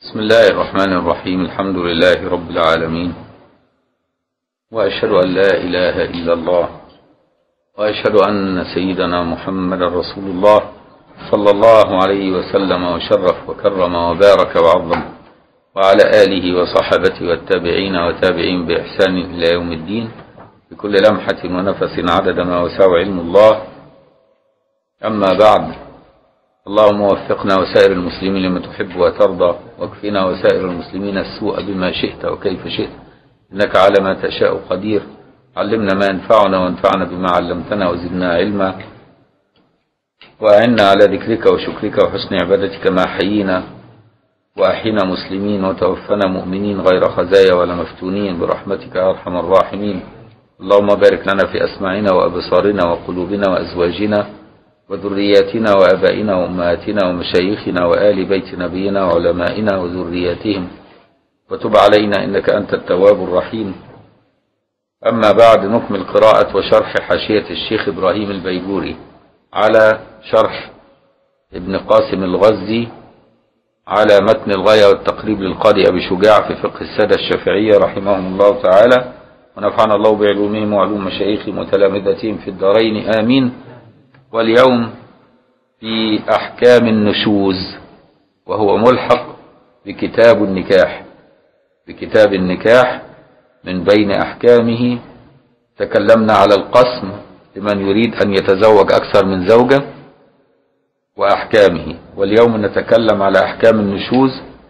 بسم الله الرحمن الرحيم الحمد لله رب العالمين وأشهد أن لا إله إلا الله وأشهد أن سيدنا محمد رسول الله صلى الله عليه وسلم وشرف وكرم وبارك وعظم وعلى آله وصحبه والتابعين وتابعين بإحسان إلى يوم الدين بكل لمحة ونفس عدد ما وسع علم الله أما بعد اللهم وفقنا وسائر المسلمين لما تحب وترضى واكفنا وسائر المسلمين السوء بما شئت وكيف شئت إنك على ما تشاء قدير علمنا ما ينفعنا وانفعنا بما علمتنا وزدنا علما وأعنا على ذكرك وشكرك وحسن عبادتك ما حيينا وأحينا مسلمين وتوفنا مؤمنين غير خزايا ولا مفتونين برحمتك يا أرحم الراحمين اللهم بارك لنا في أسماعنا وأبصارنا وقلوبنا وأزواجنا وذرياتنا وآبائنا وأمهاتنا ومشايخنا وآل بيت نبينا وعلمائنا وذرياتهم وتب علينا إنك أنت التواب الرحيم أما بعد نكمل قراءة وشرح حاشية الشيخ إبراهيم البيجوري على شرح ابن قاسم الغزي على متن الغاية والتقريب للقاضي أبي شجاع في فقه السادة الشافعية رحمهم الله تعالى ونفعنا الله بعلومهم وعلوم مشايخهم وتلامذتهم في الدارين آمين واليوم في أحكام النشوز وهو ملحق بكتاب النكاح بكتاب النكاح من بين أحكامه تكلمنا على القسم لمن يريد أن يتزوج أكثر من زوجة وأحكامه واليوم نتكلم على أحكام النشوز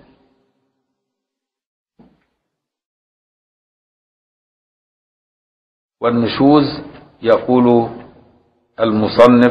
والنشوز يقول المصنف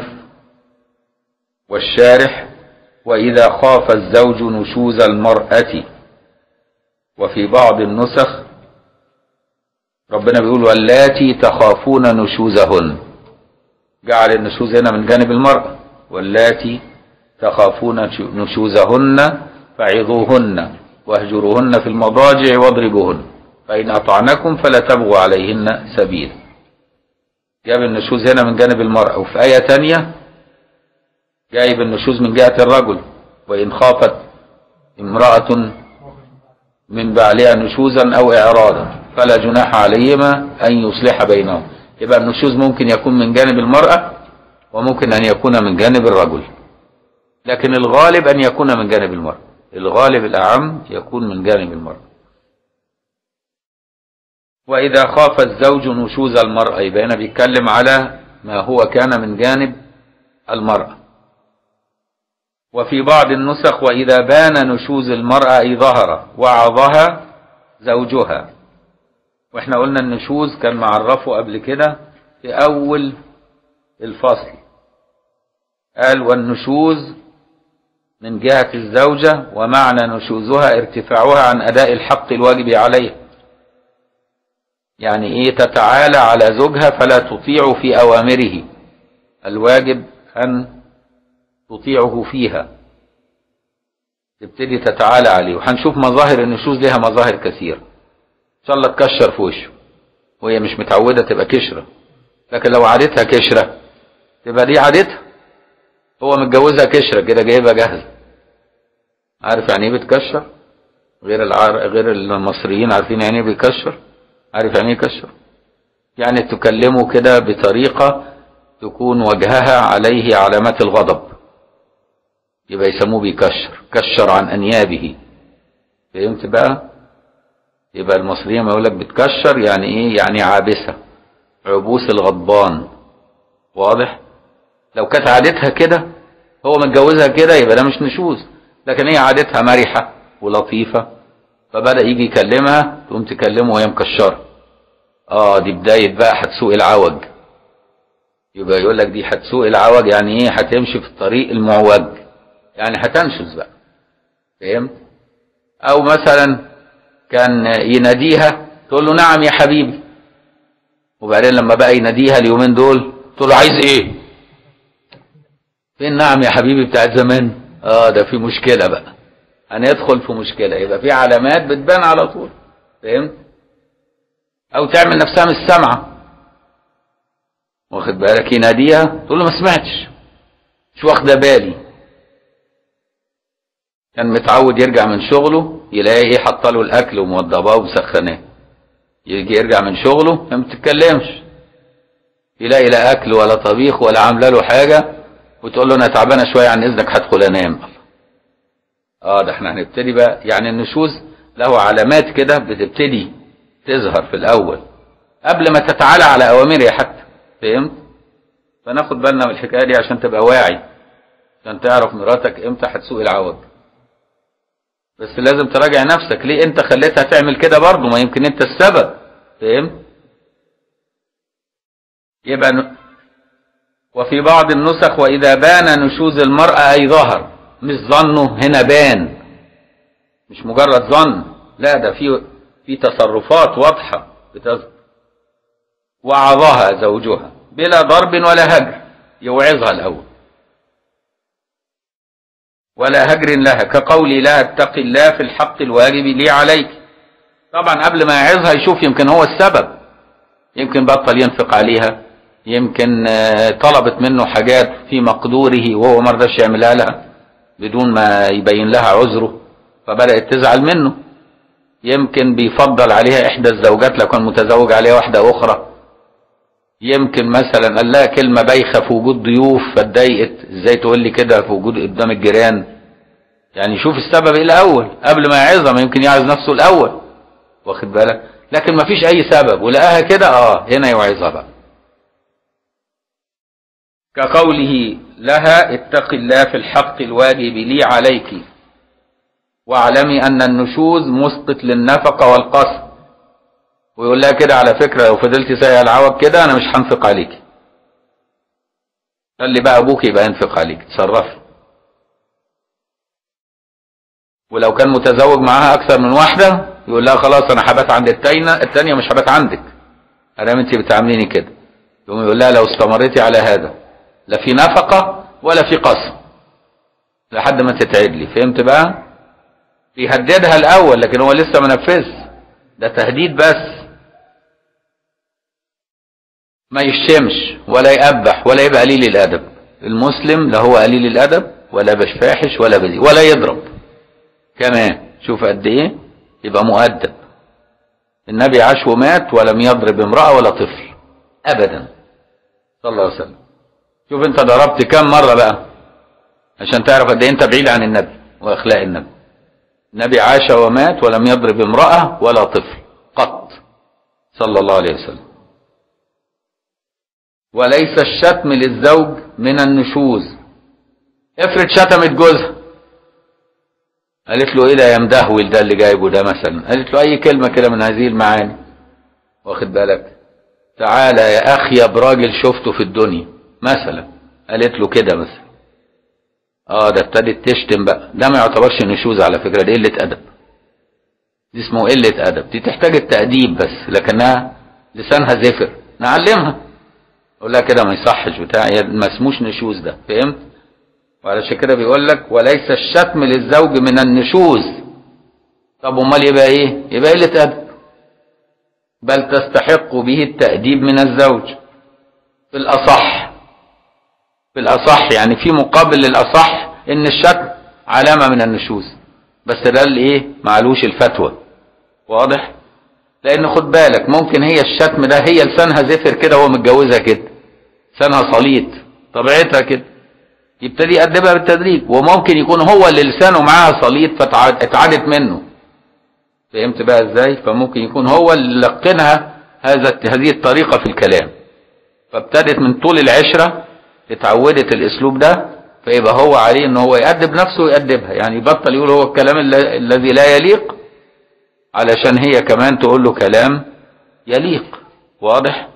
والشارح وإذا خاف الزوج نشوز المرأة وفي بعض النسخ ربنا بيقول واللاتي تخافون نشوزهن جعل النشوز هنا من جانب المرأة واللاتي تخافون نشوزهن فعظوهن واهجروهن في المضاجع واضربوهن فإن أطعنكم فلا تبغوا عليهن سبيلا جاب النشوز هنا من جانب المرأة وفي آية تانية جايب النشوز من جهة الرجل وإن خافت امرأة من بعلها نشوزا أو إعراضا فلا جناح عليهما أن يصلح بينهم يبقى النشوز ممكن يكون من جانب المرأة وممكن أن يكون من جانب الرجل لكن الغالب أن يكون من جانب المرأة الغالب الأعم يكون من جانب المرأة وإذا خاف الزوج نشوز المرأة يبقى هنا بيتكلم على ما هو كان من جانب المرأة وفي بعض النسخ وإذا بان نشوز المرأة أي ظهر وعظها زوجها واحنا قلنا النشوز كان معرفه قبل كده في أول الفصل قال والنشوز من جهة الزوجة ومعنى نشوزها ارتفاعها عن أداء الحق الواجب عليها يعني ايه تتعالى على زوجها فلا تطيع في اوامره الواجب ان تطيعه فيها تبتدي تتعالى عليه وهنشوف مظاهر النشوز لها مظاهر كثيرة ان شاء الله تكشر في وشه وهي مش متعودة تبقى كشرة لكن لو عادتها كشرة تبقى دي عادتها هو متجوزها كشرة كده جايبها جاهزة عارف يعني ايه بتكشر غير العار... غير المصريين عارفين يعني ايه بيكشر عارف يعني ايه كشر يعني تكلمه كده بطريقة تكون وجهها عليه علامات الغضب يبقى يسموه بيكشر كشر عن انيابه فهمت بقى يبقى المصريين ما يقولك بتكشر يعني ايه يعني عابسة عبوس الغضبان واضح لو كانت عادتها كده هو متجوزها كده يبقى ده مش نشوز لكن هي عادتها مرحة ولطيفة فبدأ يجي يكلمها تقوم تكلمه وهي مكشرة اه دي بداية بقى هتسوق العوج يبقى يقول لك دي هتسوق العوج يعني ايه هتمشي في الطريق المعوج يعني هتنشز بقى فهمت او مثلا كان يناديها تقول له نعم يا حبيبي وبعدين لما بقى يناديها اليومين دول تقول له عايز ايه فين نعم يا حبيبي بتاعت زمان اه ده في مشكلة بقى هندخل في مشكلة يبقى في علامات بتبان على طول فهمت او تعمل نفسها مش سامعة واخد بالك يناديها تقول له ما سمعتش مش واخده بالي كان متعود يرجع من شغله يلاقي ايه حاطه له الاكل وموضباه ومسخناه يجي يرجع من شغله ما بتتكلمش يلاقي لا اكل ولا طبيخ ولا عامله له حاجه وتقول له انا تعبانه شويه عن اذنك هدخل انام اه ده احنا هنبتدي بقى يعني النشوز له علامات كده بتبتدي تظهر في الاول قبل ما تتعالى على اوامرها حتى فهمت فناخد بالنا من الحكايه دي عشان تبقى واعي عشان تعرف مراتك امتى هتسوق العوض بس لازم تراجع نفسك ليه انت خليتها تعمل كده برضه ما يمكن انت السبب فهمت يبقى ن... وفي بعض النسخ واذا بان نشوز المرأة اي ظهر مش ظنه هنا بان مش مجرد ظن لا ده في في تصرفات واضحة بتظهر وعظها زوجها بلا ضرب ولا هجر يوعظها الأول ولا هجر لها كقولي لا اتق الله في الحق الواجب لي عليك طبعا قبل ما يعظها يشوف يمكن هو السبب يمكن بطل ينفق عليها يمكن طلبت منه حاجات في مقدوره وهو ما رضاش يعملها لها بدون ما يبين لها عذره فبدأت تزعل منه يمكن بيفضل عليها إحدى الزوجات لو كان متزوج عليها واحدة أخرى يمكن مثلا قال لها كلمة بايخة في وجود ضيوف فاتضايقت ازاي تقول لي كده في وجود قدام الجيران يعني شوف السبب ايه الأول قبل ما يعظها ما يمكن يعظ نفسه الأول واخد بالك لكن ما فيش أي سبب ولقاها كده اه هنا يوعظها بقى كقوله لها اتق الله في الحق الواجب لي عليك واعلمي أن النشوز مسقط للنفقة والقصد ويقول لها كده على فكرة لو فضلتي سايقة العوض كده أنا مش هنفق عليك قال لي بقى أبوك يبقى ينفق عليك تصرفي ولو كان متزوج معاها أكثر من واحدة يقول لها خلاص أنا هبات عند التانية التانية مش هبات عندك أنا أنت بتعامليني كده يقوم يقول لها لو استمريتي على هذا لا في نفقة ولا في قسم لحد ما تتعدلي فهمت بقى بيهددها الأول لكن هو لسه ما نفذش ده تهديد بس ما يشتمش ولا يقبح ولا يبقى قليل الأدب المسلم لا هو قليل الأدب ولا باش فاحش ولا بذيء ولا يضرب كمان شوف قد ايه يبقى مؤدب النبي عاش ومات ولم يضرب امرأة ولا طفل أبدا صلى الله عليه وسلم شوف انت ضربت كم مرة بقى عشان تعرف قد ايه انت بعيد عن النبي واخلاق النبي النبي عاش ومات ولم يضرب امرأة ولا طفل قط صلى الله عليه وسلم وليس الشتم للزوج من النشوز افرض شتمت جوزها قالت له ايه ده يا مدهول ده اللي جايبه ده مثلا قالت له اي كلمة كده من هذه المعاني واخد بالك تعالى يا اخي يا براجل شفته في الدنيا مثلا قالت له كده مثلا اه ده ابتدت تشتم بقى ده ما يعتبرش نشوز على فكرة دي قلة ادب دي اسمه قلة ادب دي تحتاج التأديب بس لكنها لسانها زفر نعلمها اقول لها كده ما يصحش بتاع ما اسموش نشوز ده فهمت وعلشان كده بيقول لك وليس الشتم للزوج من النشوز طب امال يبقى ايه يبقى قلة ادب بل تستحق به التأديب من الزوج في الاصح في الأصح يعني في مقابل للأصح إن الشتم علامة من النشوز بس ده الإيه معلوش الفتوى واضح لأن خد بالك ممكن هي الشتم ده هي لسانها زفر كده وهو متجوزها كده لسانها صليط طبيعتها كده يبتدي يأدبها بالتدريج وممكن يكون هو اللي لسانه معاها صليط فاتعادت منه فهمت بقى ازاي فممكن يكون هو اللي لقنها هذا هذه الطريقة في الكلام فابتدت من طول العشرة اتعودت الاسلوب ده فيبقى هو عليه ان هو يأدب نفسه ويأدبها يعني يبطل يقول هو الكلام الذي لا يليق علشان هي كمان تقول له كلام يليق واضح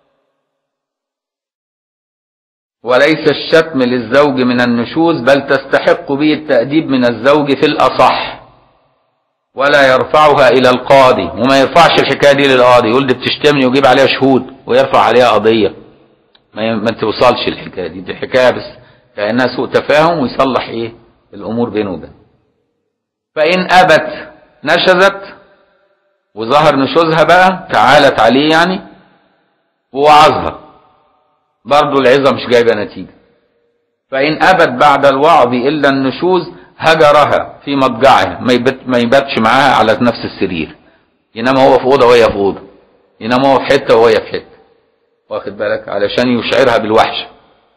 وليس الشتم للزوج من النشوز بل تستحق به التأديب من الزوج في الأصح ولا يرفعها إلى القاضي وما يرفعش الحكاية دي للقاضي يقول دي بتشتمني ويجيب عليها شهود ويرفع عليها قضية ما ما توصلش الحكايه دي دي حكايه بس كانها سوء تفاهم ويصلح ايه الامور بينه وبين فان ابت نشزت وظهر نشوزها بقى تعالت عليه يعني ووعظها برضه العظه مش جايبه نتيجه فان ابت بعد الوعظ الا النشوز هجرها في مضجعها ما يبت ما يباتش معاها على نفس السرير ينام هو في اوضه وهي في اوضه ينام هو في حته وهي في حته واخد بالك علشان يشعرها بالوحشه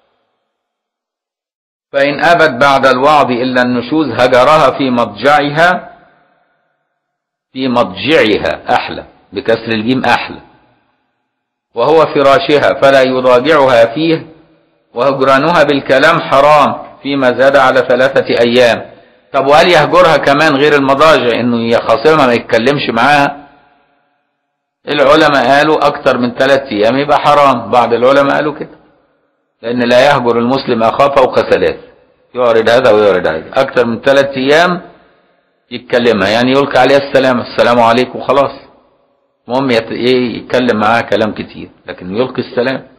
فإن أبت بعد الوعظ إلا النشوز هجرها في مضجعها في مضجعها أحلى بكسر الجيم أحلى وهو فراشها فلا يضاجعها فيه وهجرانها بالكلام حرام فيما زاد على ثلاثة أيام طب وهل يهجرها كمان غير المضاجع إنه يخاصمها ما يتكلمش معاها العلماء قالوا أكتر من ثلاثة أيام يبقى حرام بعض العلماء قالوا كده لأن لا يهجر المسلم أخاه فوق ثلاث يعرض هذا ويعرض هذا أكتر من ثلاث أيام يتكلمها يعني يلقي عليها السلام السلام عليكم خلاص المهم يت... إيه يتكلم معاها كلام كتير لكن يلقي السلام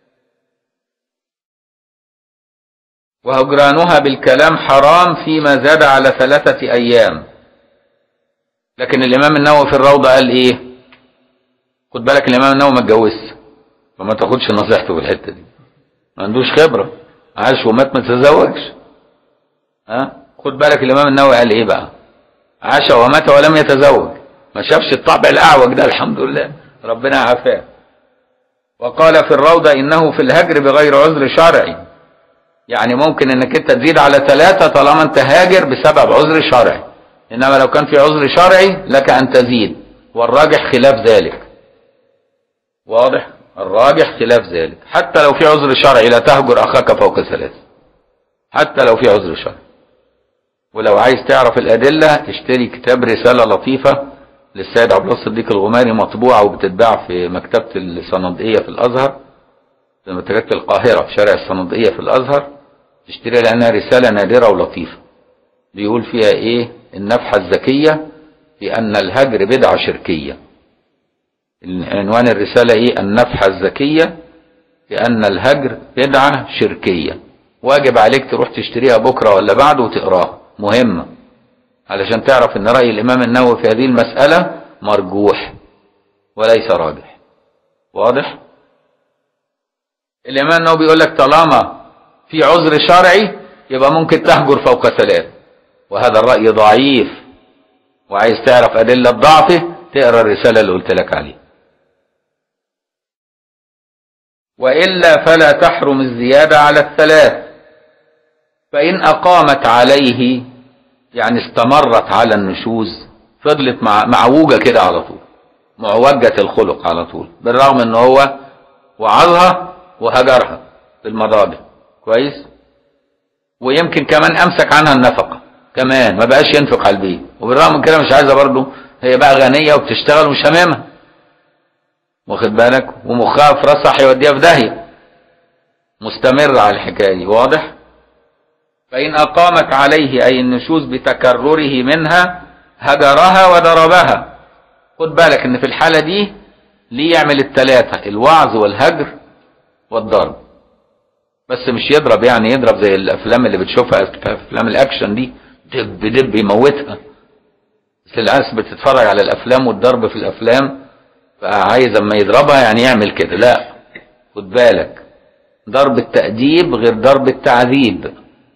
وهجرانها بالكلام حرام فيما زاد على ثلاثة أيام لكن الإمام النووي في الروضة قال إيه خد بالك الإمام النووي ما اتجوزش فما تاخدش نصيحته في الحتة دي ما عندوش خبرة عاش ومات ما تزوجش ها خد بالك الإمام النووي قال إيه بقى عاش ومات ولم يتزوج ما شافش الطبع الأعوج ده الحمد لله ربنا عافاه وقال في الروضة إنه في الهجر بغير عذر شرعي يعني ممكن انك انت تزيد على ثلاثة طالما انت هاجر بسبب عذر شرعي انما لو كان في عذر شرعي لك ان تزيد والراجح خلاف ذلك واضح الراجح خلاف ذلك حتى لو في عذر شرعي لا تهجر اخاك فوق ثلاث حتى لو في عذر شرعي ولو عايز تعرف الادلة اشتري كتاب رسالة لطيفة للسيد عبد الله الصديق الغماري مطبوعة وبتتباع في مكتبة الصنادقية في الازهر في مكتبة القاهرة في شارع الصنادقية في الازهر تشتريها لانها رسالة نادرة ولطيفة بيقول فيها ايه النفحة الذكية في ان الهجر بدعة شركية عنوان الرسالة ايه النفحة الذكية في ان الهجر بدعة شركية واجب عليك تروح تشتريها بكرة ولا بعد وتقراها مهمة علشان تعرف ان رأي الامام النووي في هذه المسألة مرجوح وليس راجح واضح الامام النووي بيقول لك طالما في عذر شرعي يبقى ممكن تهجر فوق ثلاث وهذا الرأي ضعيف وعايز تعرف أدلة ضعفه تقرأ الرسالة اللي قلت لك عليها وإلا فلا تحرم الزيادة على الثلاث فإن أقامت عليه يعني استمرت على النشوز فضلت مع معوجة كده على طول معوجة الخلق على طول بالرغم ان هو وعظها وهجرها في المضاجع كويس ويمكن كمان امسك عنها النفقة كمان ما بقاش ينفق على البيت وبالرغم من كده مش عايزة برضه هي بقى غنية وبتشتغل ومش هاممها واخد بالك ومخها في راسها هيوديها في داهية مستمرة على الحكاية دي واضح فإن أقامت عليه أي النشوز بتكرره منها هجرها وضربها خد بالك ان في الحالة دي ليه يعمل التلاتة الوعظ والهجر والضرب بس مش يضرب يعني يضرب زي الافلام اللي بتشوفها في افلام الاكشن دي دب دب يموتها بس الناس بتتفرج على الافلام والضرب في الافلام فعايز اما يضربها يعني يعمل كده لا خد بالك ضرب التأديب غير ضرب التعذيب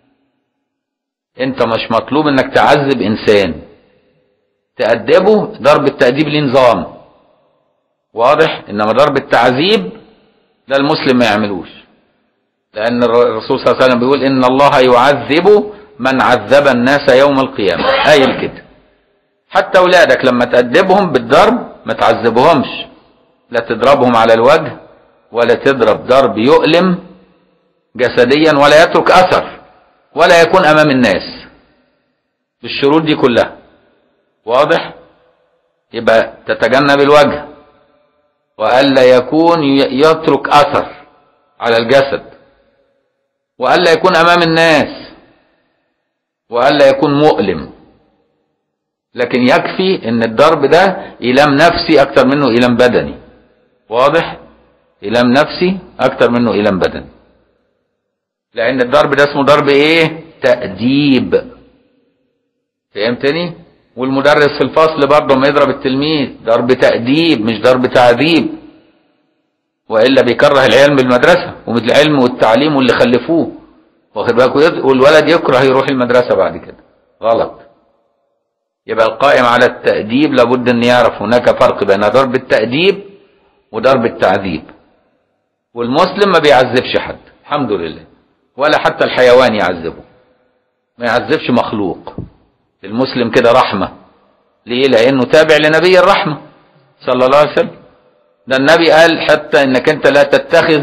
انت مش مطلوب انك تعذب انسان تأدبه ضرب التأديب ليه نظام واضح انما ضرب التعذيب ده المسلم ما يعملوش لان الرسول صلى الله عليه وسلم بيقول ان الله يعذب من عذب الناس يوم القيامة قايل كده حتى اولادك لما تأدبهم بالضرب ما تعذبهمش لا تضربهم على الوجه ولا تضرب ضرب يؤلم جسديا ولا يترك اثر ولا يكون امام الناس بالشروط دي كلها واضح يبقى تتجنب الوجه والا يكون يترك اثر على الجسد والا يكون امام الناس والا يكون مؤلم لكن يكفي ان الضرب ده ايلام نفسي اكتر منه ايلام بدني واضح ايلام نفسي اكتر منه ايلام بدني لان الضرب ده اسمه ضرب ايه تأديب فهمتني والمدرس في الفصل برضه ما يضرب التلميذ ضرب تأديب مش ضرب تعذيب والا بيكره العلم بالمدرسه والعلم والتعليم واللي خلفوه واخد بالك والولد يكره يروح المدرسه بعد كده غلط يبقى القائم على التأديب لابد أن يعرف هناك فرق بين ضرب التأديب وضرب التعذيب والمسلم ما بيعذبش حد الحمد لله ولا حتى الحيوان يعذبه ما يعذبش مخلوق المسلم كده رحمة ليه لأنه تابع لنبي الرحمة صلى الله عليه وسلم ده النبي قال حتى انك انت لا تتخذ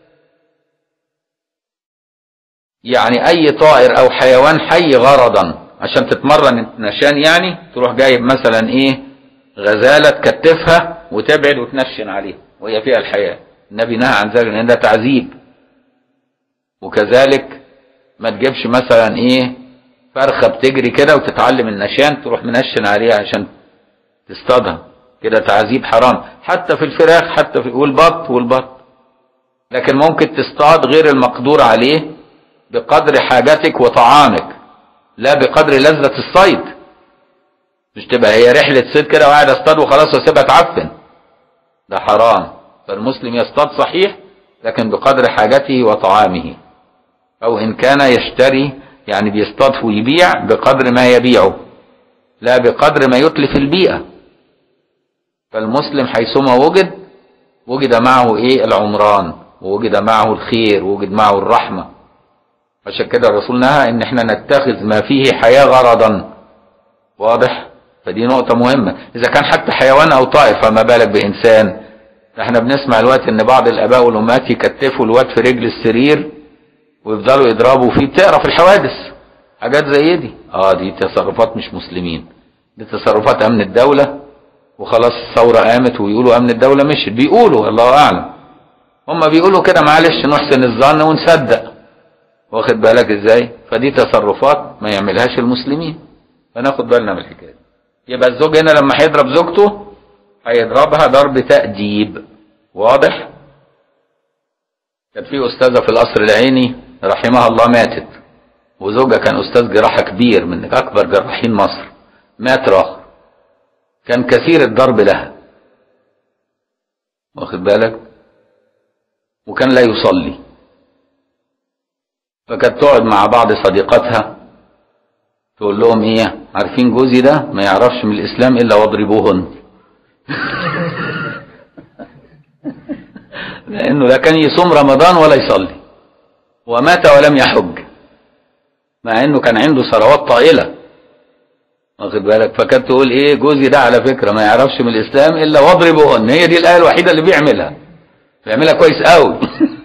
يعني اي طائر او حيوان حي غرضا عشان تتمرن نشان يعني تروح جايب مثلا ايه غزالة تكتفها وتبعد وتنشن عليها وهي فيها الحياة النبي نهى عن ذلك لان ده تعذيب وكذلك ما تجيبش مثلا ايه فرخة بتجري كده وتتعلم النشان تروح منشن عليها عشان تصطادها كده تعذيب حرام حتى في الفراخ حتى في والبط والبط لكن ممكن تصطاد غير المقدور عليه بقدر حاجتك وطعامك لا بقدر لذة الصيد مش تبقى هي رحلة صيد كده وقاعد اصطاد وخلاص واسيبها تعفن ده حرام فالمسلم يصطاد صحيح لكن بقدر حاجته وطعامه او ان كان يشتري يعني بيصطاد ويبيع بقدر ما يبيعه لا بقدر ما يتلف البيئة فالمسلم حيثما وجد وجد معه ايه العمران ووجد معه الخير ووجد معه الرحمة عشان كده الرسول نهى ان احنا نتخذ ما فيه حياة غرضا واضح فدي نقطة مهمة اذا كان حتى حيوان او طائر فما بالك بانسان احنا بنسمع الوقت ان بعض الاباء والامهات يكتفوا الواد في رجل السرير ويفضلوا يضربوا فيه بتقرا في الحوادث حاجات زي دي اه دي تصرفات مش مسلمين دي تصرفات امن الدولة وخلاص الثورة قامت ويقولوا امن الدولة مشت بيقولوا الله اعلم هم بيقولوا كده معلش نحسن الظن ونصدق واخد بالك ازاي فدي تصرفات ما يعملهاش المسلمين فناخد بالنا من الحكايه دي يبقى الزوج هنا لما هيضرب زوجته هيضربها ضرب تأديب واضح كانت في أستاذة في القصر العيني رحمها الله ماتت وزوجها كان أستاذ جراحة كبير من أكبر جراحين مصر مات راخر كان كثير الضرب لها واخد بالك وكان لا يصلي فكانت تقعد مع بعض صديقاتها تقول لهم ايه عارفين جوزي ده ما يعرفش من الاسلام الا واضربوهن لانه لا كان يصوم رمضان ولا يصلي ومات ولم يحج مع انه كان عنده ثروات طائله واخد بالك فكانت تقول ايه جوزي ده على فكره ما يعرفش من الاسلام الا واضربوهن هي دي الايه الوحيده اللي بيعملها بيعملها كويس قوي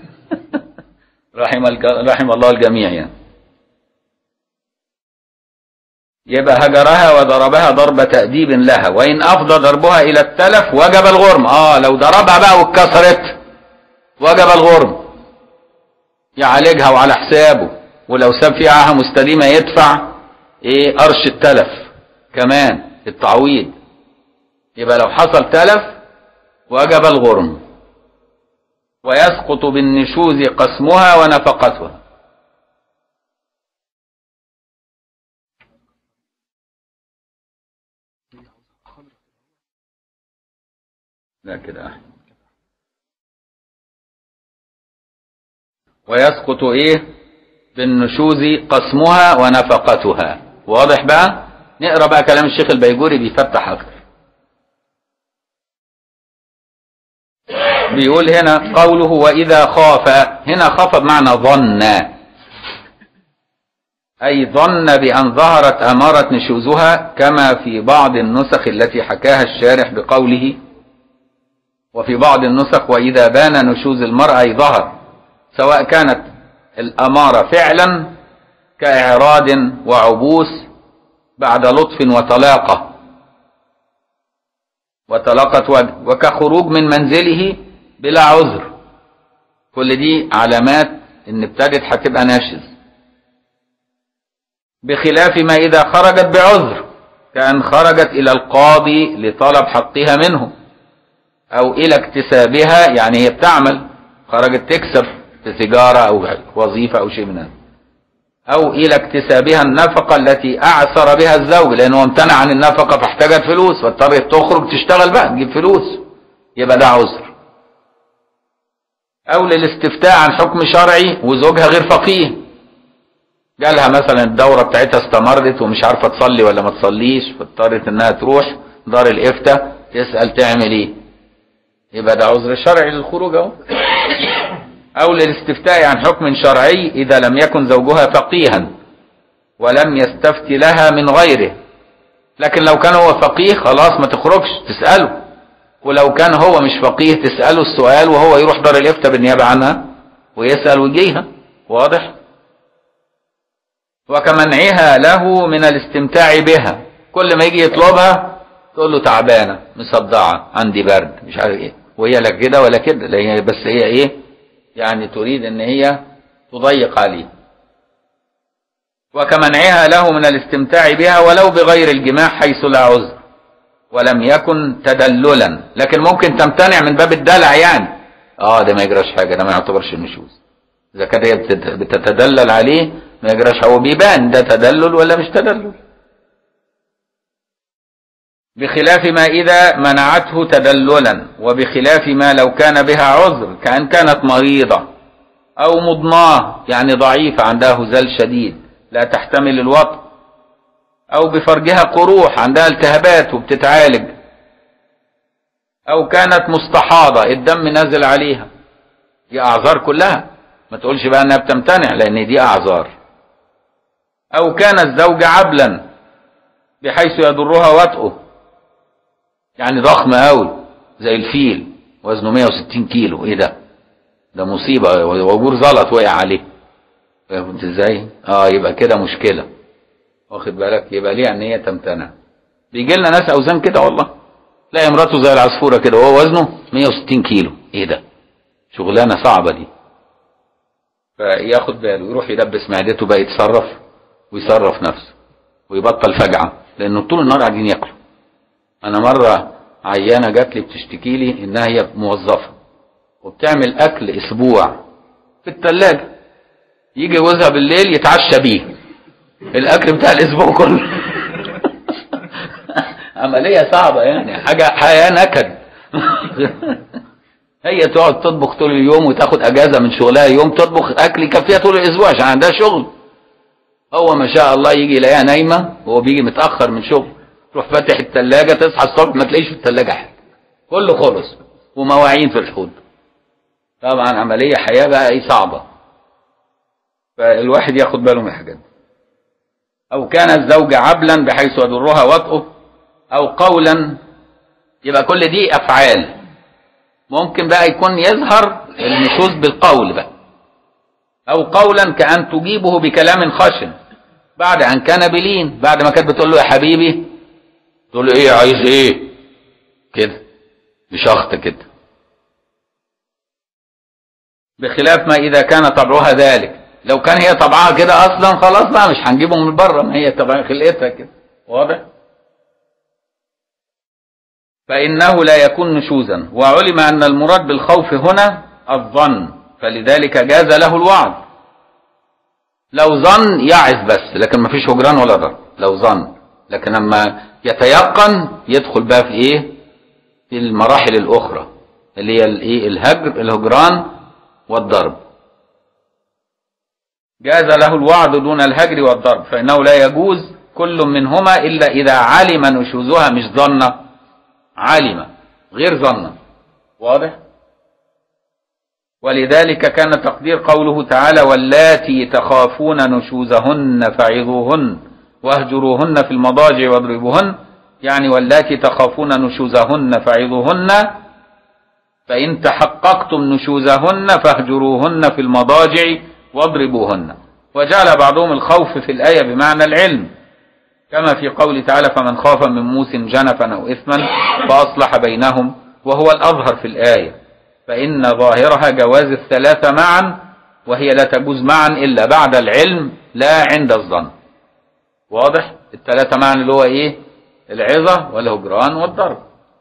رحم رحم الله الجميع يعني يبقى هجرها وضربها ضرب تأديب لها وإن أفضى ضربها إلى التلف وجب الغرم آه لو ضربها بقى واتكسرت وجب الغرم يعالجها وعلى حسابه ولو ساب فيها عاهة مستديمة يدفع إيه قرش التلف كمان التعويض يبقى لو حصل تلف وجب الغرم ويسقط بالنشوز قسمها ونفقتها لا كده أحسن ويسقط ايه بالنشوز قسمها ونفقتها واضح بقى نقرا بقى كلام الشيخ البيجوري بيفتح اكتر بيقول هنا قوله واذا خاف هنا خاف بمعنى ظن اي ظن بان ظهرت اماره نشوزها كما في بعض النسخ التي حكاها الشارح بقوله وفي بعض النسخ وإذا بان نشوز المرأة أي ظهر سواء كانت الأمارة فعلا كإعراض وعبوس بعد لطف وطلاقة وطلاقة وجه وكخروج من منزله بلا عذر كل دي علامات ان ابتدت هتبقى ناشز بخلاف ما إذا خرجت بعذر كأن خرجت إلى القاضي لطلب حقها منه او الى اكتسابها يعني هي بتعمل خرجت تكسب في تجارة او وظيفة او شيء من هذا او الى اكتسابها النفقة التي اعثر بها الزوج لانه امتنع عن النفقة فاحتاجت فلوس فاضطرت تخرج تشتغل بقى تجيب فلوس يبقى ده عذر او للاستفتاء عن حكم شرعي وزوجها غير فقيه جالها مثلا الدورة بتاعتها استمرت ومش عارفة تصلي ولا ما تصليش فاضطرت انها تروح دار الافتاء تسأل تعمل ايه يبقى ده عذر شرعي للخروج اهو او للاستفتاء عن حكم شرعي اذا لم يكن زوجها فقيها ولم يستفتي لها من غيره لكن لو كان هو فقيه خلاص ما تخرجش تسأله ولو كان هو مش فقيه تسأله السؤال وهو يروح دار الافتاء بالنيابة عنها ويسأل ويجيها واضح وكمنعها له من الاستمتاع بها كل ما يجي يطلبها تقول له تعبانة مصدعة عندي برد مش عارف ايه وهي لا كده ولا كده لا هي بس هي ايه يعني تريد ان هي تضيق عليه وكمنعها له من الاستمتاع بها ولو بغير الجماع حيث لا عذر ولم يكن تدللا لكن ممكن تمتنع من باب الدلع يعني اه ده ما يجراش حاجه ده ما يعتبرش النشوز اذا كانت هي بتت- بتتدلل عليه ما يجراش هو بيبان ده تدلل ولا مش تدلل بخلاف ما إذا منعته تدللا وبخلاف ما لو كان بها عذر كأن كانت مريضة أو مضناه يعني ضعيفة عندها هزال شديد لا تحتمل الوطء أو بفرجها قروح عندها التهابات وبتتعالج أو كانت مستحاضة الدم نازل عليها دي أعذار كلها ما تقولش بقى أنها بتمتنع لأن دي أعذار أو كان الزوج عبلا بحيث يضرها وطئه يعني ضخم قوي زي الفيل وزنه 160 كيلو ايه ده ده مصيبة وبور زلط وقع عليه فهمت ازاي اه يبقى كده مشكلة واخد بالك يبقى ليه ان هي تمتنع بيجي لنا ناس اوزان كده والله تلاقي مراته زي العصفورة كده وهو وزنه 160 كيلو ايه ده شغلانة صعبة دي فياخد باله يروح يلبس معدته بقى يتصرف ويصرف نفسه ويبطل فجعة لانه طول النهار قاعدين ياكلوا انا مرة عيانة جات لي بتشتكي لي انها هي موظفة وبتعمل اكل اسبوع في التلاجة يجي جوزها بالليل يتعشى بيه الاكل بتاع الاسبوع كله عملية صعبة يعني حاجة حياة نكد هي تقعد تطبخ طول اليوم وتاخد اجازة من شغلها يوم تطبخ اكل يكفيها طول الاسبوع عشان عندها شغل هو ما شاء الله يجي يلاقيها نايمة وهو بيجي متأخر من شغل تروح فاتح التلاجة تصحى الصبح ما تلاقيش في التلاجة حاجة كله خلص ومواعين في الحوض طبعا عملية حياة بقى ايه صعبة فالواحد ياخد باله من الحاجات دي او كان الزوج عبلا بحيث يضرها وطئه او قولا يبقى كل دي افعال ممكن بقى يكون يظهر النشوز بالقول بقى او قولا كأن تجيبه بكلام خشن بعد ان كان بلين بعد ما كانت بتقول له يا حبيبي تقول له ايه عايز ايه كده بشخط كده بخلاف ما اذا كان طبعها ذلك لو كان هي طبعها كده اصلا خلاص بقى مش هنجيبه من بره ما هي طبعا خلقتها كده واضح فانه لا يكون نشوزا وعلم ان المراد بالخوف هنا الظن فلذلك جاز له الوعظ لو ظن يعظ بس لكن ما فيش هجران ولا ضرب لو ظن لكن لما يتيقن يدخل بقى في ايه في المراحل الاخرى اللي هي الايه الهجر الهجران والضرب جاز له الوعظ دون الهجر والضرب فانه لا يجوز كل منهما الا اذا علم نشوزها مش ظن علم غير ظن واضح ولذلك كان تقدير قوله تعالى واللاتي تخافون نشوزهن فعظوهن واهجروهن في المضاجع واضربوهن يعني واللاتي تخافون نشوزهن فعظوهن فإن تحققتم نشوزهن فاهجروهن في المضاجع واضربوهن وجعل بعضهم الخوف في الآية بمعنى العلم كما في قول تعالى فمن خاف من موس جنفا أو إثما فأصلح بينهم وهو الأظهر في الآية فإن ظاهرها جواز الثلاثة معا وهي لا تجوز معا إلا بعد العلم لا عند الظن واضح الثلاثة معا اللي هو إيه العظة والهجران والضرب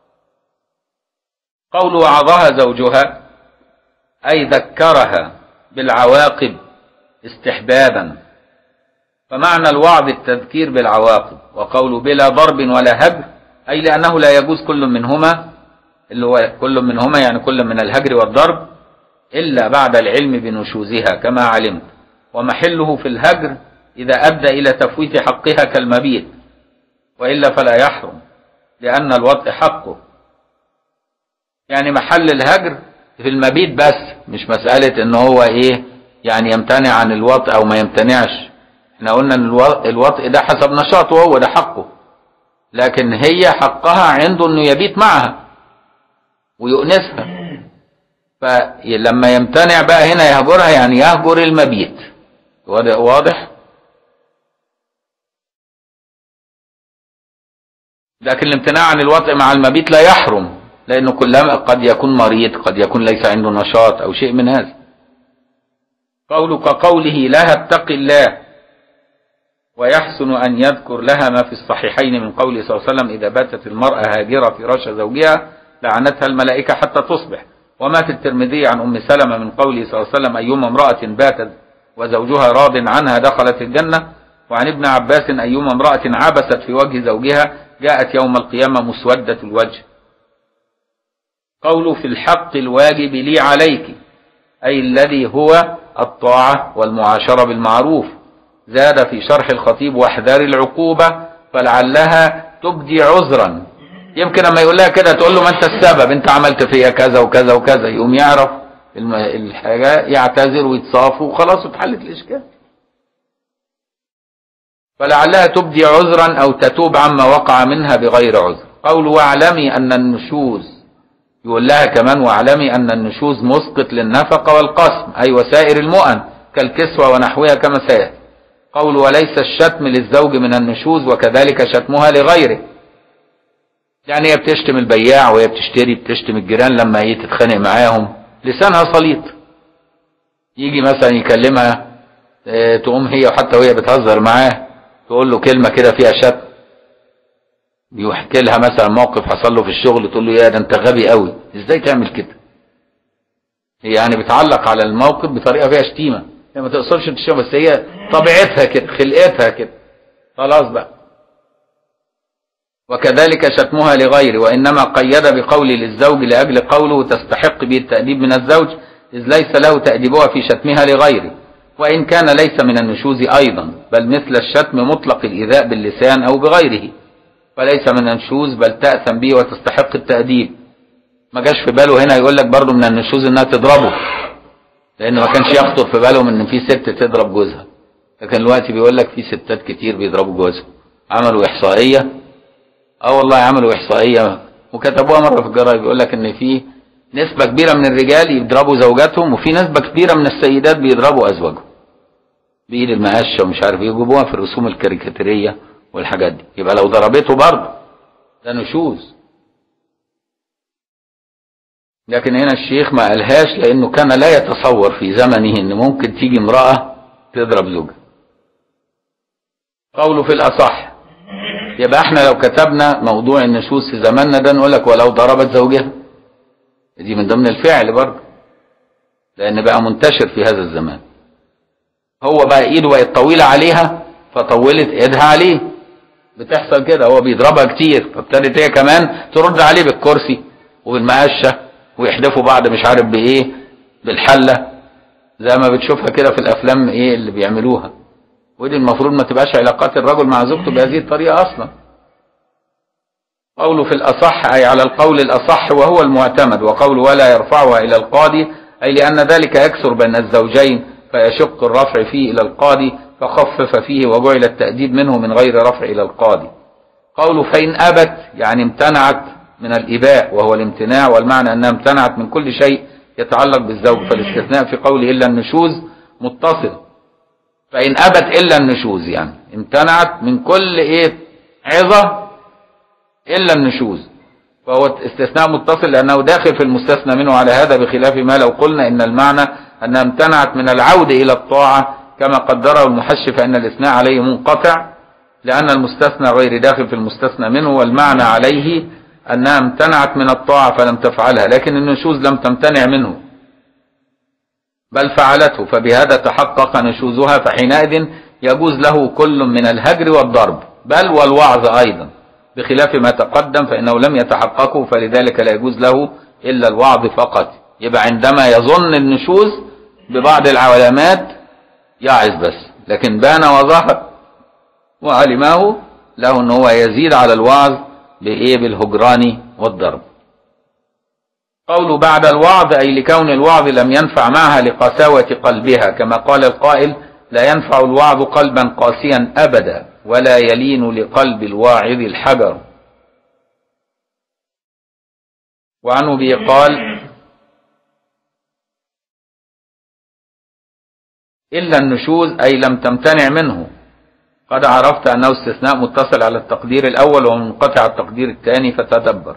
قول وعظها زوجها أي ذكرها بالعواقب استحبابا فمعنى الوعظ التذكير بالعواقب وقول بلا ضرب ولا هجر أي لأنه لا يجوز كل منهما اللي هو كل منهما يعني كل من الهجر والضرب إلا بعد العلم بنشوزها كما علمت ومحله في الهجر إذا أدى إلى تفويت حقها كالمبيت وإلا فلا يحرم لأن الوطء حقه يعني محل الهجر في المبيت بس مش مسألة ان هو ايه يعني يمتنع عن الوطء او ما يمتنعش احنا قلنا ان الوطء ده حسب نشاطه هو ده حقه لكن هي حقها عنده انه يبيت معها ويؤنسها فلما يمتنع بقى هنا يهجرها يعني يهجر المبيت واضح لكن الامتناع عن الوطء مع المبيت لا يحرم لأنه كلما قد يكون مريض قد يكون ليس عنده نشاط أو شيء من هذا قولك قوله لها اتق الله ويحسن أن يذكر لها ما في الصحيحين من قوله صلى الله عليه وسلم إذا باتت المرأة هاجرة فراش زوجها لعنتها الملائكة حتى تصبح وما في الترمذي عن أم سلمة من قوله صلى الله عليه وسلم أيما امرأة باتت وزوجها راض عنها دخلت الجنة وعن ابن عباس أيما امرأة عبست في وجه زوجها جاءت يوم القيامة مسودة الوجه قول في الحق الواجب لي عليك أي الذي هو الطاعة والمعاشرة بالمعروف زاد في شرح الخطيب واحذر العقوبة فلعلها تبدي عذرا يمكن لما يقول لها كده تقول له ما انت السبب انت عملت فيا كذا وكذا وكذا يقوم يعرف الحاجة يعتذر ويتصافوا وخلاص اتحلت الإشكال فلعلها تبدي عذرا أو تتوب عما وقع منها بغير عذر قول واعلمي أن النشوز يقول لها كمان واعلمي أن النشوز مسقط للنفقة والقسم أي وسائر المؤن كالكسوة ونحوها كما سيأتي قول وليس الشتم للزوج من النشوز وكذلك شتمها لغيره يعني هي بتشتم البياع وهي بتشتري بتشتم الجيران لما هي تتخانق معاهم لسانها سليط يجي مثلا يكلمها اه تقوم هي وحتى وهي بتهزر معاه تقول له كلمة كده فيها شتم يحكي لها مثلا موقف حصل له في الشغل تقول له يا ده انت غبي قوي ازاي تعمل كده هي يعني بتعلق على الموقف بطريقة فيها شتيمة هي ما تقصرش تشتم بس هي طبيعتها كده خلقتها كده خلاص بقى وكذلك شتمها لغيره وإنما قيد بقول للزوج لأجل قوله تستحق به التأديب من الزوج إذ ليس له تأديبها في شتمها لغيره وإن كان ليس من النشوز أيضا بل مثل الشتم مطلق الإيذاء باللسان أو بغيره فليس من النشوز بل تأثم به وتستحق التأديب ما جاش في باله هنا يقول لك برضه من النشوز انها تضربه لان ما كانش يخطر في بالهم ان في ست تضرب جوزها لكن دلوقتي بيقول لك في ستات كتير بيضربوا جوزها عملوا احصائيه اه والله عملوا احصائيه وكتبوها مره في الجرايد بيقول لك ان في نسبه كبيره من الرجال يضربوا زوجاتهم وفي نسبه كبيره من السيدات بيضربوا ازواجهم بايد المقشه ومش عارف ايه يجيبوها في الرسوم الكاريكاتيريه والحاجات دي يبقى لو ضربته برضه ده نشوز لكن هنا الشيخ ما قالهاش لانه كان لا يتصور في زمنه ان ممكن تيجي امرأة تضرب زوجها قوله في الاصح يبقى احنا لو كتبنا موضوع النشوز في زماننا ده نقول لك ولو ضربت زوجها دي من ضمن الفعل برضه لان بقى منتشر في هذا الزمان هو بقى ايده بقت طويلة عليها فطولت ايدها عليه بتحصل كده هو بيضربها كتير فابتدت هي كمان ترد عليه بالكرسي وبالمقشه ويحدفوا بعض مش عارف بايه بالحله زي ما بتشوفها كده في الافلام ايه اللي بيعملوها ودي المفروض ما تبقاش علاقات الرجل مع زوجته بهذه الطريقه اصلا قوله في الاصح اي على القول الاصح وهو المعتمد وقول ولا يرفعها الى القاضي اي لان ذلك يكثر بين الزوجين فيشق الرفع فيه الى القاضي فخفف فيه وجعل التأديب منه من غير رفع إلى القاضي قوله فإن أبت يعني امتنعت من الإباء وهو الامتناع والمعنى أنها امتنعت من كل شيء يتعلق بالزوج فالاستثناء في قوله إلا النشوز متصل فإن أبت إلا النشوز يعني امتنعت من كل إيه عظة إلا النشوز فهو استثناء متصل لأنه داخل في المستثنى منه على هذا بخلاف ما لو قلنا إن المعنى أنها امتنعت من العودة إلى الطاعة كما قدره المحش فإن الاثناء عليه منقطع لأن المستثنى غير داخل في المستثنى منه والمعنى عليه أنها امتنعت من الطاعة فلم تفعلها لكن النشوز لم تمتنع منه بل فعلته فبهذا تحقق نشوزها فحينئذ يجوز له كل من الهجر والضرب بل والوعظ أيضا بخلاف ما تقدم فإنه لم يتحققه فلذلك لا يجوز له إلا الوعظ فقط يبقى عندما يظن النشوز ببعض العلامات يعظ بس لكن بان وظهر وعلمه له ان هو يزيد على الوعظ بايه بالهجران والضرب قول بعد الوعظ اي لكون الوعظ لم ينفع معها لقساوة قلبها كما قال القائل لا ينفع الوعظ قلبا قاسيا ابدا ولا يلين لقلب الواعظ الحجر وعنه به قال إلا النشوز أي لم تمتنع منه قد عرفت أنه استثناء متصل على التقدير الأول ومنقطع التقدير الثاني فتدبر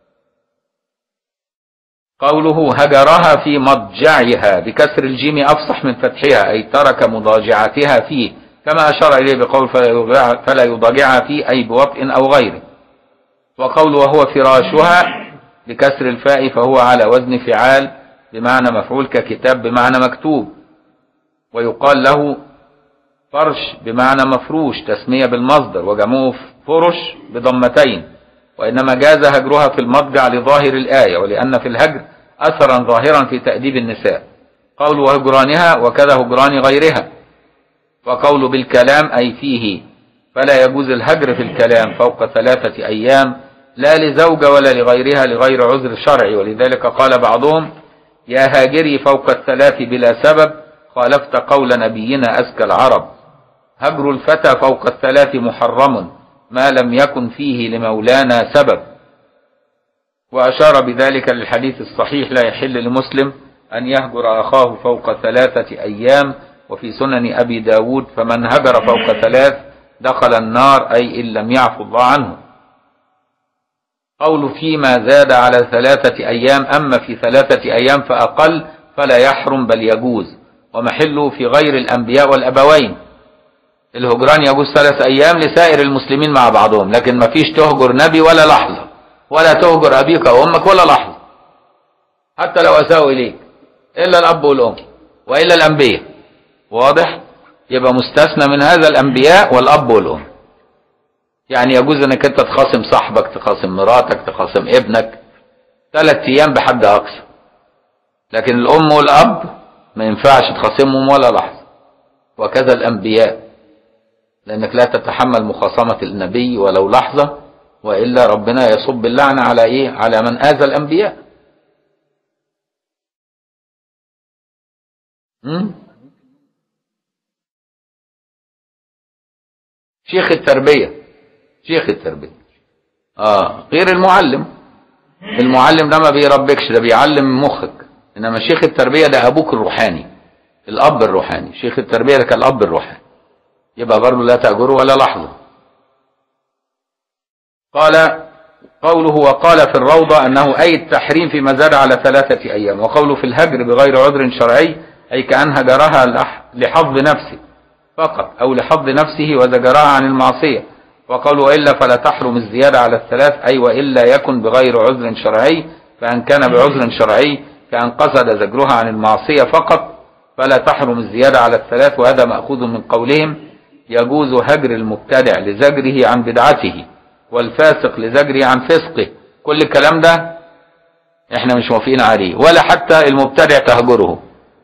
قوله هجرها في مضجعها بكسر الجيم أفصح من فتحها أي ترك مضاجعتها فيه كما أشار إليه بقول فلا يضاجعها فيه أي بوطء أو غيره وقول وهو فراشها بكسر الفاء فهو على وزن فعال بمعنى مفعول ككتاب بمعنى مكتوب ويقال له فرش بمعنى مفروش تسمية بالمصدر وجمعه فرش بضمتين وإنما جاز هجرها في المضجع لظاهر الآية ولأن في الهجر أثرا ظاهرا في تأديب النساء قول وهجرانها وكذا هجران غيرها وقول بالكلام أي فيه فلا يجوز الهجر في الكلام فوق ثلاثة أيام لا لزوجة ولا لغيرها لغير عذر شرعي ولذلك قال بعضهم يا هاجري فوق الثلاث بلا سبب خالفت قول نبينا أزكى العرب هجر الفتى فوق الثلاث محرم ما لم يكن فيه لمولانا سبب وأشار بذلك للحديث الصحيح لا يحل لمسلم أن يهجر أخاه فوق ثلاثة أيام وفي سنن أبي داود فمن هجر فوق ثلاث دخل النار أي إن لم يعفو الله عنه قول فيما زاد على ثلاثة أيام أما في ثلاثة أيام فأقل فلا يحرم بل يجوز ومحله في غير الأنبياء والأبوين الهجران يجوز ثلاث أيام لسائر المسلمين مع بعضهم لكن ما فيش تهجر نبي ولا لحظة ولا تهجر أبيك وأمك ولا لحظة حتى لو أساءوا إليك إلا الأب والأم وإلا الأنبياء واضح يبقى مستثنى من هذا الأنبياء والأب والأم يعني يجوز انك انت تخاصم صاحبك تخاصم مراتك تخاصم ابنك ثلاث ايام بحد اقصى لكن الام والاب ما ينفعش تخاصمهم ولا لحظه وكذا الانبياء لانك لا تتحمل مخاصمه النبي ولو لحظه والا ربنا يصب اللعنه على ايه على من اذى الانبياء م? شيخ التربيه شيخ التربية اه غير المعلم المعلم ده ما بيربكش ده بيعلم مخك انما شيخ التربية ده ابوك الروحاني الاب الروحاني شيخ التربية ده كالاب الروحاني يبقى برضه لا تأجره ولا لحظة قال قوله وقال في الروضة أنه أي التحريم فيما زاد على ثلاثة أيام وقوله في الهجر بغير عذر شرعي أي كأن هجرها لحظ نفسه فقط أو لحظ نفسه وزجرها عن المعصية وقال وإلا فلا تحرم الزيادة على الثلاث أي وإلا يكن بغير عذر شرعي فإن كان بعذر شرعي كأن قصد زجرها عن المعصية فقط فلا تحرم الزيادة على الثلاث وهذا مأخوذ من قولهم يجوز هجر المبتدع لزجره عن بدعته والفاسق لزجره عن فسقه كل الكلام ده احنا مش موافقين عليه ولا حتى المبتدع تهجره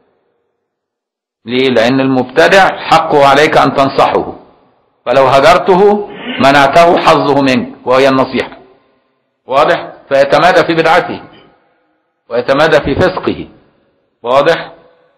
ليه لأن المبتدع حقه عليك أن تنصحه فلو هجرته منعته حظه منك وهي النصيحة واضح فيتمادى في بدعته ويتمادى في فسقه واضح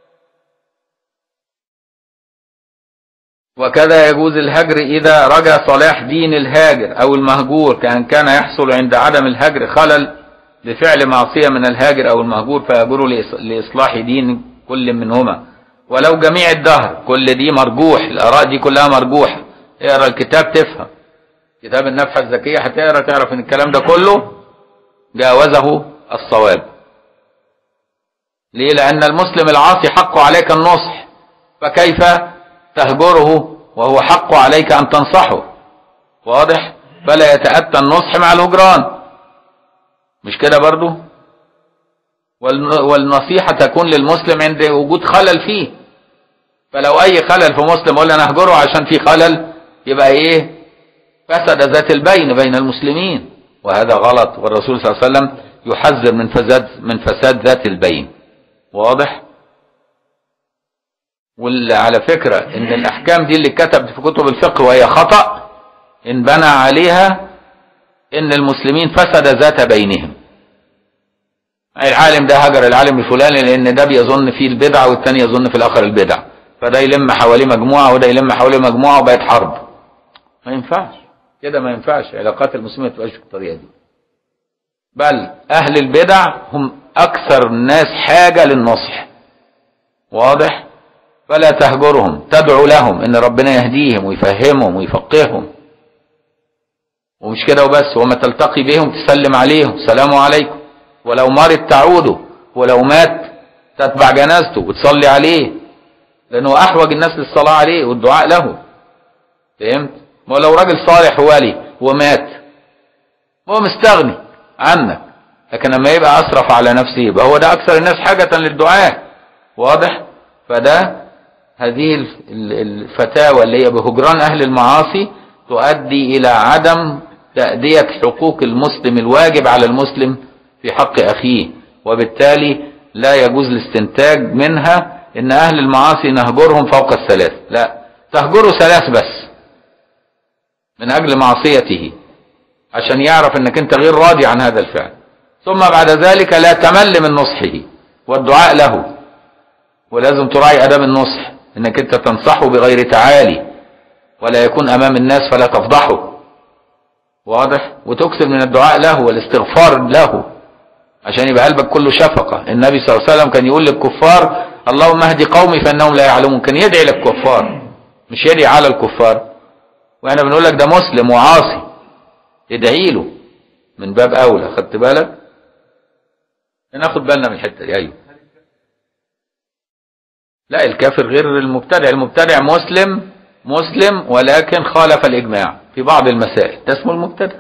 وكذا يجوز الهجر إذا رجى صلاح دين الهاجر أو المهجور كأن كان يحصل عند عدم الهجر خلل بفعل معصية من الهاجر أو المهجور فيجر لإصلاح دين كل منهما ولو جميع الدهر كل دي مرجوح الآراء دي كلها مرجوحة اقرا الكتاب تفهم كتاب النفحة الذكية هتقرا تعرف ان الكلام ده كله جاوزه الصواب ليه لأن المسلم العاصي حقه عليك النصح فكيف تهجره وهو حقه عليك أن تنصحه واضح فلا يتأتى النصح مع الهجران مش كده برضو والنصيحة تكون للمسلم عند وجود خلل فيه فلو أي خلل في مسلم قول أنا أهجره عشان في خلل يبقى إيه فسد ذات البين بين المسلمين وهذا غلط والرسول صلى الله عليه وسلم يحذر من فساد من فساد ذات البين واضح وعلى فكرة ان الاحكام دي اللي كتبت في كتب الفقه وهي خطأ ان بنى عليها ان المسلمين فسد ذات بينهم العالم ده هجر العالم الفلاني لان ده بيظن فيه البدع والتاني يظن في الاخر البدع فده يلم حواليه مجموعة وده يلم حواليه مجموعة وبقت حرب ما ينفعش كده ما ينفعش علاقات المسلمين ما تبقاش بالطريقة دي بل اهل البدع هم اكثر الناس حاجة للنصح واضح فلا تهجرهم تدعو لهم ان ربنا يهديهم ويفهمهم ويفقههم ومش كده وبس وما تلتقي بهم تسلم عليهم سلام عليكم ولو مرض تعوده ولو مات تتبع جنازته وتصلي عليه لانه احوج الناس للصلاة عليه والدعاء له فهمت ما لو راجل صالح ولي ومات هو مستغني عنك لكن لما يبقى اسرف على نفسه يبقى هو ده اكثر الناس حاجة للدعاء واضح فده هذه الفتاوى اللي هي بهجران اهل المعاصي تؤدي الى عدم تأدية حقوق المسلم الواجب على المسلم في حق اخيه وبالتالي لا يجوز الاستنتاج منها ان اهل المعاصي نهجرهم فوق الثلاث لا تهجروا ثلاث بس من اجل معصيته عشان يعرف انك انت غير راضي عن هذا الفعل ثم بعد ذلك لا تمل من نصحه والدعاء له ولازم تراعي اداب النصح انك انت تنصحه بغير تعالي ولا يكون امام الناس فلا تفضحه واضح وتكثر من الدعاء له والاستغفار له عشان يبقى قلبك كله شفقة النبي صلى الله عليه وسلم كان يقول للكفار اللهم اهدي قومي فانهم لا يعلمون كان يدعي للكفار مش يدعي على الكفار واحنا بنقول لك ده مسلم وعاصي ادعي له من باب اولى خدت بالك ناخد بالنا من الحته دي ايوه لا الكافر غير المبتدع المبتدع مسلم مسلم ولكن خالف الاجماع في بعض المسائل ده اسمه المبتدع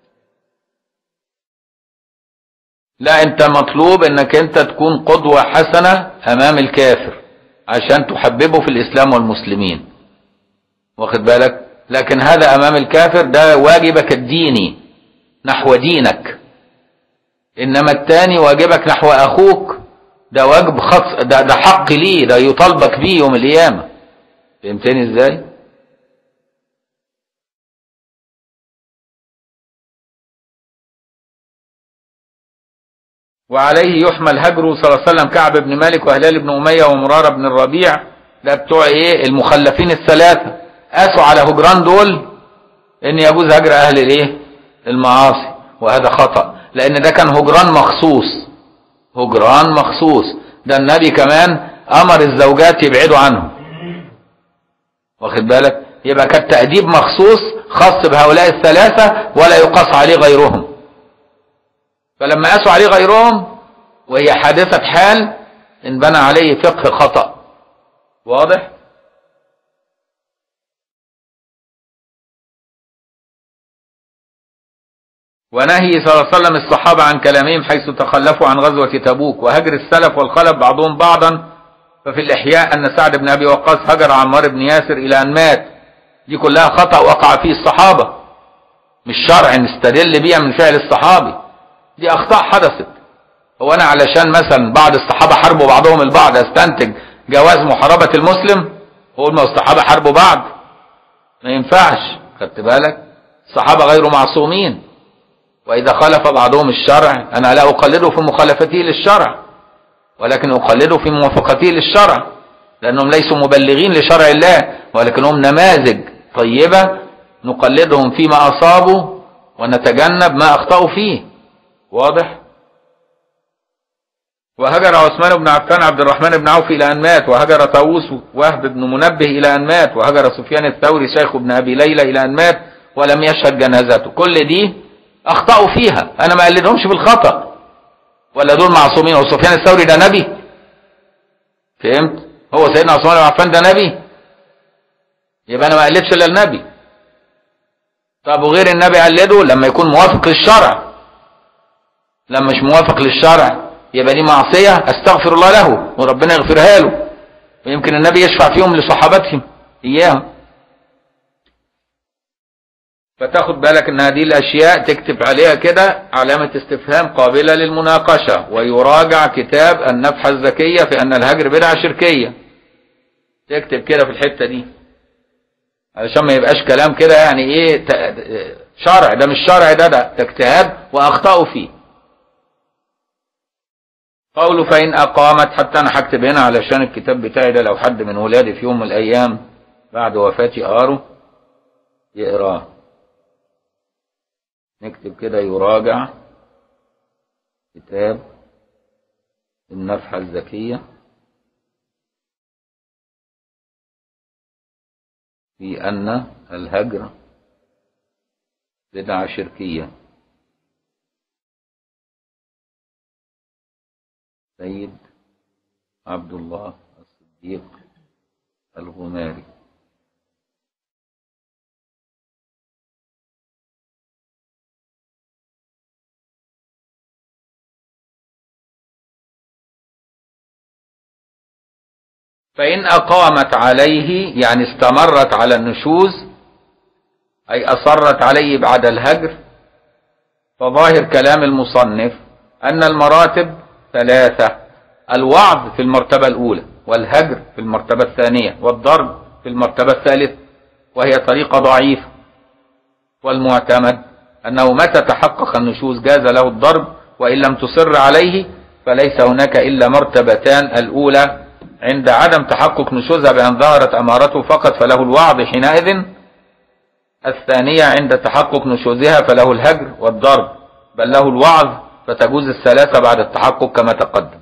لا انت مطلوب انك انت تكون قدوة حسنة امام الكافر عشان تحببه في الاسلام والمسلمين واخد بالك لكن هذا امام الكافر ده واجبك الديني نحو دينك انما التاني واجبك نحو اخوك ده واجب خاص ده, ده حق ليه ده يطالبك بيه يوم القيامة فهمتني ازاي وعليه يحمل هجره صلى الله عليه وسلم كعب بن مالك وهلال بن أمية ومرارة بن الربيع ده بتوع ايه المخلفين الثلاثة قاسوا على هجران دول ان يجوز هجر اهل الايه المعاصي وهذا خطأ لان ده كان هجران مخصوص هجران مخصوص ده النبي كمان امر الزوجات يبعدوا عنه واخد بالك يبقى كان تأديب مخصوص خاص بهؤلاء الثلاثة ولا يقاس عليه غيرهم فلما قاسوا عليه غيرهم وهي حادثة حال انبنى عليه فقه خطأ واضح ونهي صلى الله عليه وسلم الصحابة عن كلامهم حيث تخلفوا عن غزوة تبوك وهجر السلف والخلف بعضهم بعضا ففي الإحياء أن سعد بن أبي وقاص هجر عمار بن ياسر إلى أن مات دي كلها خطأ وقع فيه الصحابة مش شرع نستدل بيها من فعل الصحابي دي أخطاء حدثت هو أنا علشان مثلا بعض الصحابة حاربوا بعضهم البعض استنتج جواز محاربة المسلم هو ما الصحابة حاربوا بعض ما ينفعش خدت بالك الصحابة غير معصومين وإذا خالف بعضهم الشرع أنا لا أقلده في مخالفته للشرع ولكن أقلده في موافقته للشرع لأنهم ليسوا مبلغين لشرع الله ولكنهم نماذج طيبة نقلدهم فيما أصابوا ونتجنب ما أخطأوا فيه واضح وهجر عثمان بن عفان عبد الرحمن بن عوف إلى أن مات وهجر طاووس وهب بن منبه إلى أن مات وهجر سفيان الثوري شيخ بن أبي ليلى إلى أن مات ولم يشهد جنازته كل دي أخطأوا فيها أنا ما قلدهمش في الخطأ ولا دول معصومين هو سفيان الثوري ده نبي فهمت هو سيدنا عثمان بن عفان ده نبي يبقى أنا ما قلدش إلا النبي طب وغير النبي قلده لما يكون موافق للشرع لما مش موافق للشرع يبقى دي معصية استغفر الله له وربنا يغفرها له ويمكن النبي يشفع فيهم لصحابتهم اياهم فتاخد بالك ان هذه الاشياء تكتب عليها كده علامة استفهام قابلة للمناقشة ويراجع كتاب النفحة الزكية في ان الهجر بدعة شركية تكتب كده في الحتة دي علشان ما يبقاش كلام كده يعني ايه شرع ده مش شرع ده ده اجتهاد واخطأوا فيه قوله فإن أقامت حتى أنا هكتب هنا علشان الكتاب بتاعي ده لو حد من ولادي في يوم من الأيام بعد وفاتي قاره يقراه نكتب كده يراجع كتاب النفحة الذكية في أن الهجر بدعة شركية سيد عبد الله الصديق الغماري فإن أقامت عليه يعني استمرت على النشوز أي أصرت عليه بعد الهجر فظاهر كلام المصنف أن المراتب ثلاثة الوعظ في المرتبة الأولى والهجر في المرتبة الثانية والضرب في المرتبة الثالثة وهي طريقة ضعيفة والمعتمد أنه متى تحقق النشوز جاز له الضرب وإن لم تصر عليه فليس هناك إلا مرتبتان الأولى عند عدم تحقق نشوزها بأن ظهرت أمارته فقط فله الوعظ حينئذ الثانية عند تحقق نشوزها فله الهجر والضرب بل له الوعظ فتجوز الثلاثة بعد التحقق كما تقدم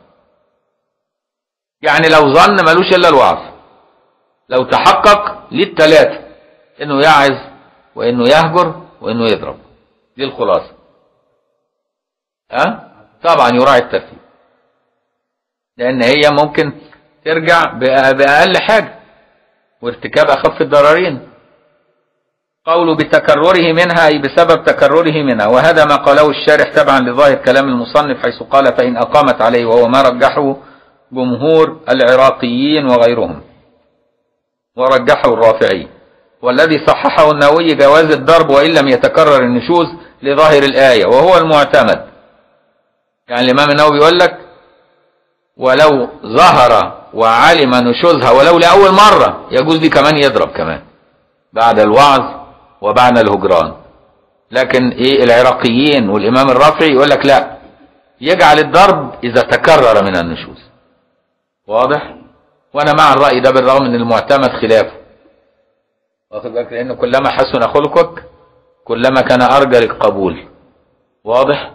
يعني لو ظن ملوش إلا الوعظ لو تحقق ليه الثلاثة إنه يعظ وإنه يهجر وإنه يضرب دي الخلاصة ها أه؟ طبعا يراعي الترتيب لأن هي ممكن ترجع بأقل حاجة وارتكاب أخف الضررين قول بتكرره منها أي بسبب تكرره منها وهذا ما قاله الشارح تبعا لظاهر كلام المصنف حيث قال فإن أقامت عليه وهو ما رجحه جمهور العراقيين وغيرهم ورجحه الرافعي والذي صححه النووي جواز الضرب وإن لم يتكرر النشوز لظاهر الآية وهو المعتمد يعني الإمام النووي يقول لك ولو ظهر وعلم نشوزها ولو لأول مرة يجوز دي كمان يضرب كمان بعد الوعظ وبعد الهجران لكن ايه العراقيين والامام الرافعي يقول لك لا يجعل الضرب اذا تكرر من النشوز واضح وانا مع الراي ده بالرغم ان المعتمد خلافه واخد بالك لان كلما حسن خلقك كلما كان ارجى للقبول واضح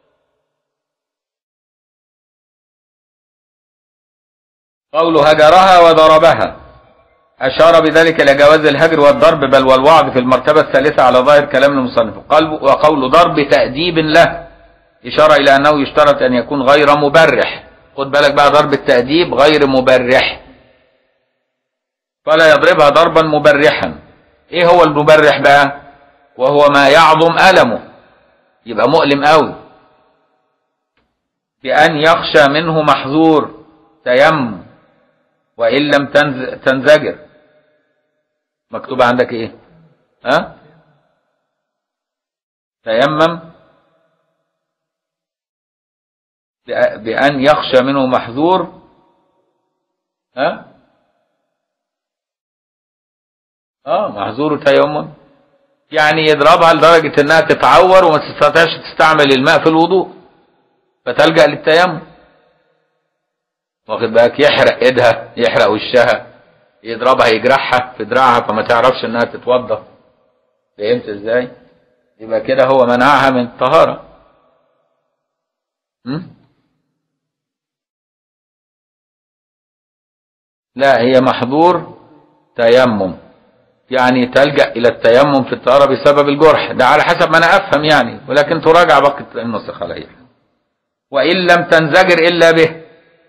قول هجرها وضربها أشار بذلك إلى جواز الهجر والضرب بل والوعظ في المرتبة الثالثة على ظاهر كلام المصنف وقول ضرب تأديب له إشارة إلى أنه يشترط أن يكون غير مبرح خد بالك بقى ضرب التأديب غير مبرح فلا يضربها ضربا مبرحا إيه هو المبرح بقى وهو ما يعظم ألمه يبقى مؤلم قوي بأن يخشى منه محظور تيمم وإن لم تنزجر مكتوب عندك ايه ها تيمم بأن يخشى منه محذور ها اه محذور تيمم يعني يضربها لدرجة انها تتعور وما تستطيعش تستعمل الماء في الوضوء فتلجأ للتيمم واخد بالك يحرق ايدها يحرق وشها يضربها يجرحها في دراعها فما تعرفش انها تتوضا فهمت ازاي يبقى كده هو منعها من الطهارة لا هي محظور تيمم يعني تلجأ إلى التيمم في الطهارة بسبب الجرح ده على حسب ما أنا أفهم يعني ولكن تراجع بقية النسخ عليها وإن لم تنزجر إلا به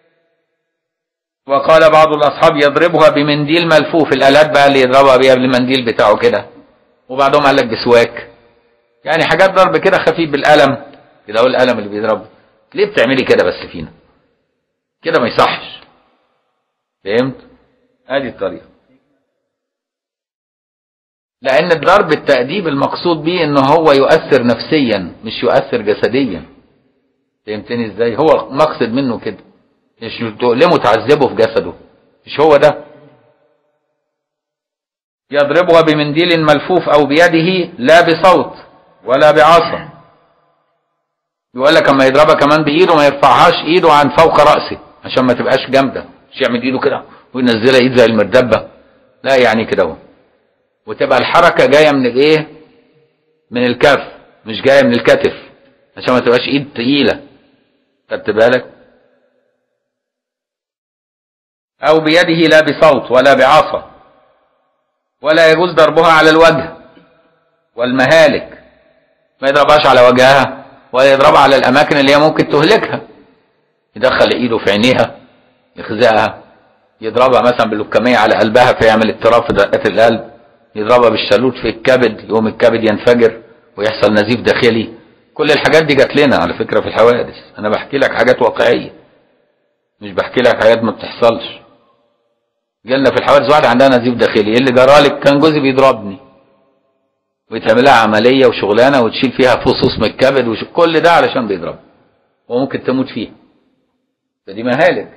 وقال بعض الأصحاب يضربها بمنديل ملفوف الآلات بقى اللي يضربها بيها بالمنديل بتاعه كده وبعضهم قال لك بسواك يعني حاجات ضرب كده خفيف بالقلم كده هو القلم اللي بيضربه ليه بتعملي كده بس فينا كده ما يصحش فهمت ادي الطريقه لان الضرب التأديب المقصود به ان هو يؤثر نفسيا مش يؤثر جسديا فهمتني ازاي هو مقصد منه كده مش تؤلمه تعذبه في جسده مش هو ده يضربها بمنديل ملفوف أو بيده لا بصوت ولا بعصا يقول لك اما يضربها كمان بايده ما يرفعهاش ايده عن فوق راسه عشان ما تبقاش جامده مش يعمل ايده كده وينزلها ايد زي المردبه لا يعني كده اهو وتبقى الحركه جايه من الايه من الكف مش جايه من الكتف عشان ما تبقاش ايد تقيله خدت بالك او بيده لا بصوت ولا بعصا ولا يجوز ضربها على الوجه والمهالك ما يضربهاش على وجهها ولا يضربها على الاماكن اللي هي ممكن تهلكها يدخل ايده في عينيها يخزقها يضربها مثلا باللكمية على قلبها فيعمل اضطراب في دقات القلب يضربها بالشالوت في الكبد يقوم الكبد ينفجر ويحصل نزيف داخلي كل الحاجات دي جات لنا على فكرة في الحوادث انا بحكي لك حاجات واقعية مش بحكي لك حاجات ما بتحصلش جالنا في الحوادث واحدة عندها نزيف داخلي ايه اللي جرالك كان جوزي بيضربني ويتعمل لها عملية وشغلانة وتشيل فيها فصوص من الكبد وش... كل ده علشان بيضرب وممكن تموت فيه فدي مهالك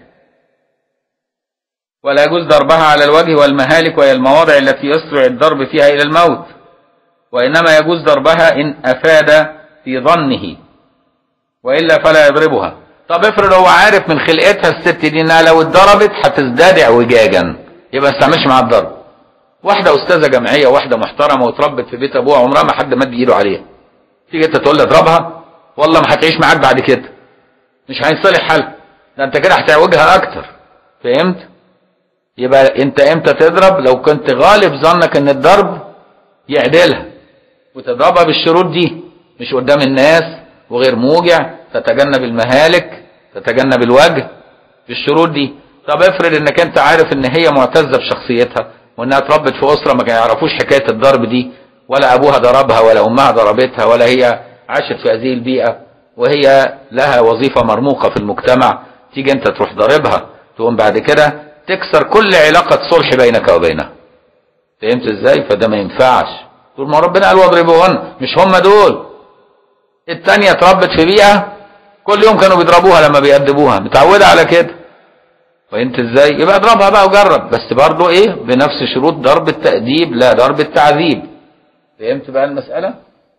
ولا يجوز ضربها على الوجه والمهالك وهي المواضع التي يسرع الضرب فيها إلى الموت وإنما يجوز ضربها إن أفاد في ظنه وإلا فلا يضربها طب افرض هو عارف من خلقتها الست دي انها لو اتضربت هتزداد اعوجاجا يبقى ما استعملش معاها الضرب واحده استاذه جامعيه واحده محترمه واتربت في بيت ابوها عمرها ما حد مد ايده عليها تيجي انت تقول لها اضربها والله ما هتعيش معاك بعد كده مش هينصلح حالها ده انت كده هتعوجها اكتر فهمت يبقى انت امتى تضرب لو كنت غالب ظنك ان الضرب يعدلها وتضربها بالشروط دي مش قدام الناس وغير موجع تتجنب المهالك تتجنب الوجه بالشروط دي طب افرض انك انت عارف ان هي معتزه بشخصيتها وانها اتربت في اسره ما يعرفوش حكايه الضرب دي ولا ابوها ضربها ولا امها ضربتها ولا هي عاشت في هذه البيئه وهي لها وظيفه مرموقه في المجتمع تيجي انت تروح ضاربها تقوم بعد كده تكسر كل علاقه صلح بينك وبينها فهمت ازاي فده ما ينفعش تقول ما ربنا قال واضربوهن مش هم دول التانية اتربت في بيئة كل يوم كانوا بيضربوها لما بيأدبوها متعودة على كده فهمت ازاي يبقى اضربها بقى وجرب بس برضه ايه بنفس شروط ضرب التأديب لا ضرب التعذيب فهمت بقى المسألة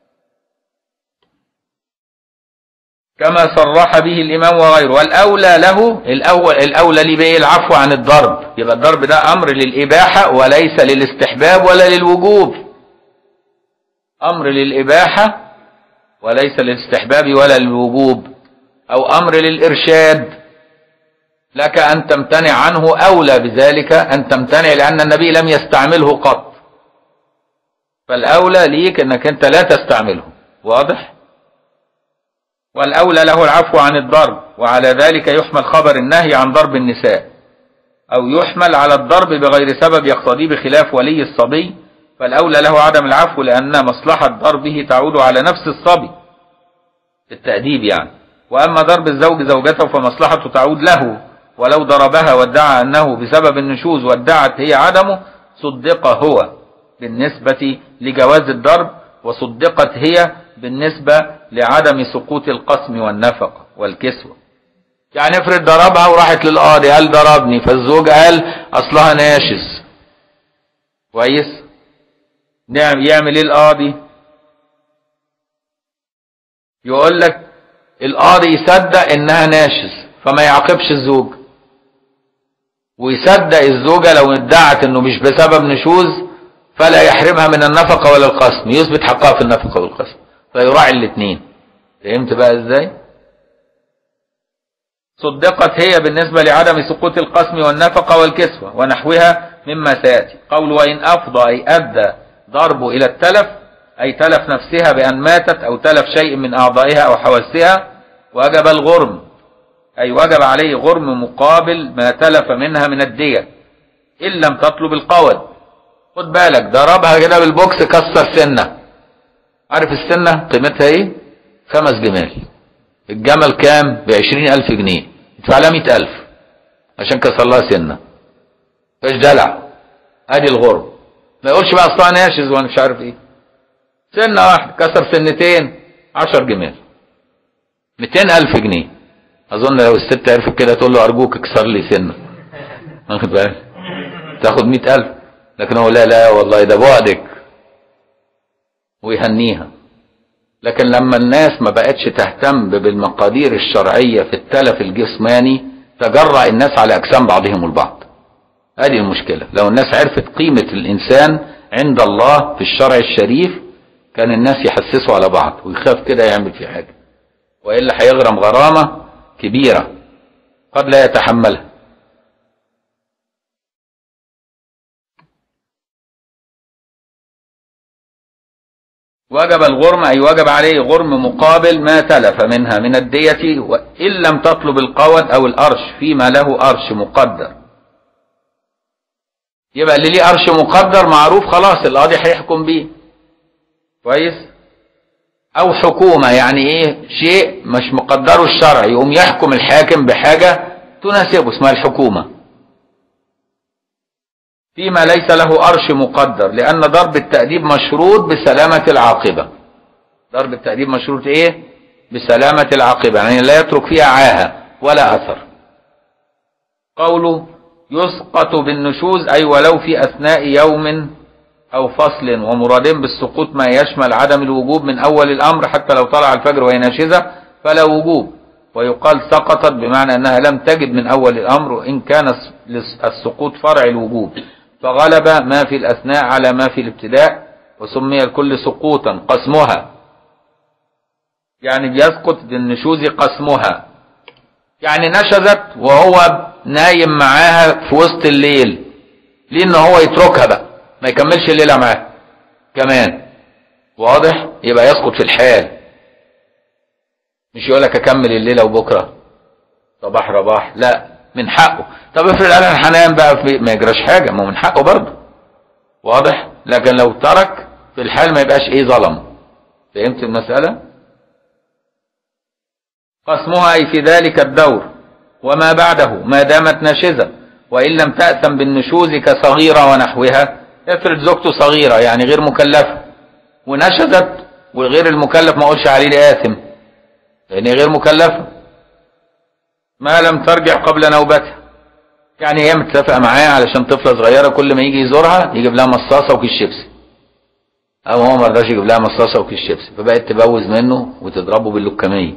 كما صرح به الإمام وغيره والأولى له الأول الأولى ليه بإيه العفو عن الضرب يبقى الضرب ده أمر للإباحة وليس للاستحباب ولا للوجوب أمر للإباحة وليس للاستحباب ولا للوجوب أو أمر للإرشاد لك أن تمتنع عنه أولى بذلك أن تمتنع لأن النبي لم يستعمله قط فالأولى ليك أنك أنت لا تستعمله واضح والأولى له العفو عن الضرب وعلى ذلك يحمل خبر النهي عن ضرب النساء أو يحمل على الضرب بغير سبب يقتضي بخلاف ولي الصبي فالأولى له عدم العفو لأن مصلحة ضربه تعود على نفس الصبي التأديب يعني وأما ضرب الزوج زوجته فمصلحته تعود له ولو ضربها وادعى أنه بسبب النشوز وادعت هي عدمه صدق هو بالنسبة لجواز الضرب وصدقت هي بالنسبة لعدم سقوط القسم والنفقة والكسوة يعني افرض ضربها وراحت للقاضي قال ضربني فالزوج قال أصلها ناشز كويس نعم يعمل ايه القاضي يقول لك القاضي يصدق انها ناشز فما يعاقبش الزوج ويصدق الزوجة لو ادعت انه مش بسبب نشوز فلا يحرمها من النفقة ولا القسم يثبت حقها في النفقة والقسم فيراعي الاثنين فهمت بقى ازاي صدقت هي بالنسبة لعدم سقوط القسم والنفقة والكسوة ونحوها مما سيأتي قول وإن أفضى أي أدى ضرب إلى التلف أي تلف نفسها بأن ماتت أو تلف شيء من أعضائها أو حواسها وجب الغرم أي وجب عليه غرم مقابل ما تلف منها من الدية إن لم تطلب القود خد بالك ضربها كده بالبوكس كسر سنة عارف السنة قيمتها ايه خمس جمال الجمل كام بعشرين ألف جنيه يدفع لها مئة ألف عشان كسر لها سنة فاش دلع ادي الغرم ما يقولش بقى اصلها ناشز وانا مش عارف ايه سنة واحدة كسر سنتين عشر جمال ميتين ألف جنيه أظن لو الست عرفت كده تقول له أرجوك اكسر لي سنة واخد بالك تاخد مئة ألف لكن هو لا لا والله ده بعدك ويهنيها لكن لما الناس ما بقتش تهتم بالمقادير الشرعية في التلف الجسماني تجرأ الناس على أجسام بعضهم البعض هذه المشكلة لو الناس عرفت قيمة الإنسان عند الله في الشرع الشريف كان الناس يحسسوا على بعض ويخاف كده يعمل في حاجة وإلا هيغرم غرامة كبيرة قد لا يتحملها وجب الغرم أي وجب عليه غرم مقابل ما تلف منها من الدية وإن لم تطلب القود أو الأرش فيما له أرش مقدر يبقى اللي ليه أرش مقدر معروف خلاص القاضي هيحكم بيه كويس أو حكومة يعني إيه شيء مش مقدره الشرع يقوم يحكم الحاكم بحاجة تناسبه اسمها الحكومة فيما ليس له أرش مقدر لأن ضرب التأديب مشروط بسلامة العاقبة ضرب التأديب مشروط إيه بسلامة العاقبة يعني لا يترك فيها عاهة ولا أثر قوله يسقط بالنشوز أي ولو في أثناء يوم أو فصل ومرادين بالسقوط ما يشمل عدم الوجوب من أول الأمر حتى لو طلع الفجر وهي ناشزة فلا وجوب ويقال سقطت بمعنى أنها لم تجب من أول الأمر وإن كان السقوط فرع الوجوب فغلب ما في الأثناء على ما في الابتداء وسمي الكل سقوطا قسمها يعني بيسقط بالنشوز قسمها يعني نشزت وهو نايم معاها في وسط الليل ليه ان هو يتركها بقى ما يكملش الليلة معاها كمان واضح يبقى يسقط في الحال مش يقول لك اكمل الليلة وبكرة صباح رباح لا من حقه طب افرض انا هنام بقى في ما يجراش حاجة ما هو من حقه برضه واضح لكن لو ترك في الحال ما يبقاش ايه ظلم فهمت المسألة قسمها أي في ذلك الدور وما بعده ما دامت ناشزة وإن لم تأثم بالنشوز كصغيرة ونحوها افرض زوجته صغيرة يعني غير مكلفة ونشزت وغير المكلف ما قولش عليه آثم لأن غير مكلفة ما لم ترجع قبل نوبتها يعني هي متفقة معاه علشان طفلة صغيرة كل ما يجي يزورها يجيب لها مصاصة وكيس شيبسي أو هو ما رضاش يجيب لها مصاصة وكيس شيبسي فبقت تبوز منه وتضربه باللكمية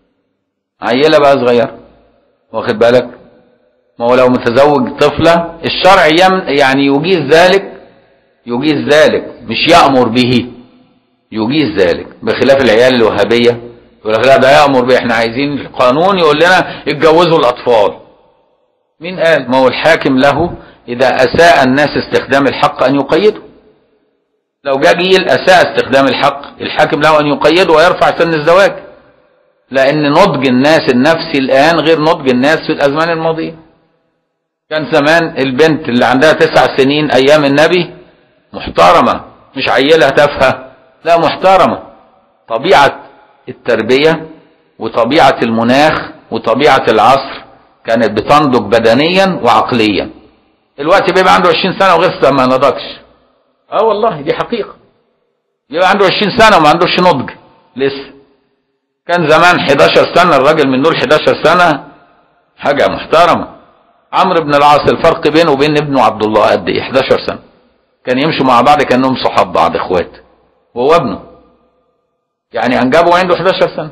عيلة بقى صغيرة واخد بالك ما هو لو متزوج طفلة الشرع يم يعني يجيز ذلك يجيز ذلك مش يأمر به يجيز ذلك بخلاف العيال الوهابية يقول لك لا ده يأمر به احنا عايزين القانون يقول لنا اتجوزوا الأطفال مين قال ما هو الحاكم له إذا أساء الناس استخدام الحق أن يقيده لو جاء جيل أساء استخدام الحق الحاكم له أن يقيده ويرفع سن الزواج لأن نضج الناس النفسي الآن غير نضج الناس في الأزمان الماضية كان زمان البنت اللي عندها تسع سنين أيام النبي محترمة مش عيلة تافهة لا محترمة طبيعة التربية وطبيعة المناخ وطبيعة العصر كانت بتنضج بدنيا وعقليا الوقت بيبقى عنده 20 سنة وغير ما نضجش اه والله دي حقيقة يبقى عنده 20 سنة وما عندوش نضج لسه كان زمان 11 سنة الراجل من دول 11 سنة حاجة محترمة عمرو بن العاص الفرق بينه وبين ابنه عبد الله قد ايه 11 سنة كان يمشوا مع بعض كانهم صحاب بعض اخوات وهو ابنه يعني انجبه وعنده 11 سنة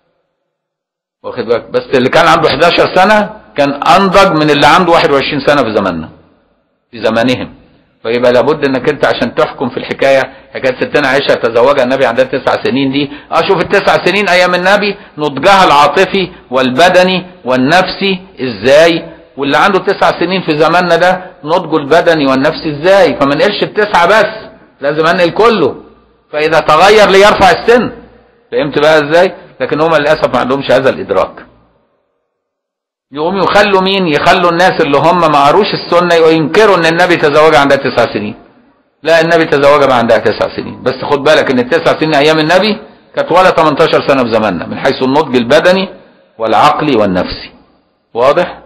واخد بالك بس اللي كان عنده 11 سنة كان انضج من اللي عنده 21 سنة في زماننا في زمانهم فيبقى لابد انك انت عشان تحكم في الحكاية حكاية ستنا عائشة تزوجها النبي عندها تسع سنين دي اشوف التسع سنين ايام النبي نضجها العاطفي والبدني والنفسي ازاي واللي عنده تسع سنين في زماننا ده نضجه البدني والنفسي ازاي فما نقلش التسعة بس لازم انقل كله فاذا تغير ليرفع السن فهمت بقى ازاي لكن هم للاسف ما عندهمش هذا الادراك يقوم يخلوا مين يخلوا الناس اللي هم ما قروش السنه وينكروا ان النبي تزوج عندها تسع سنين لا النبي تزوج ما عندها تسع سنين بس خد بالك ان التسع سنين ايام النبي كانت ولا 18 سنه في زماننا من حيث النضج البدني والعقلي والنفسي واضح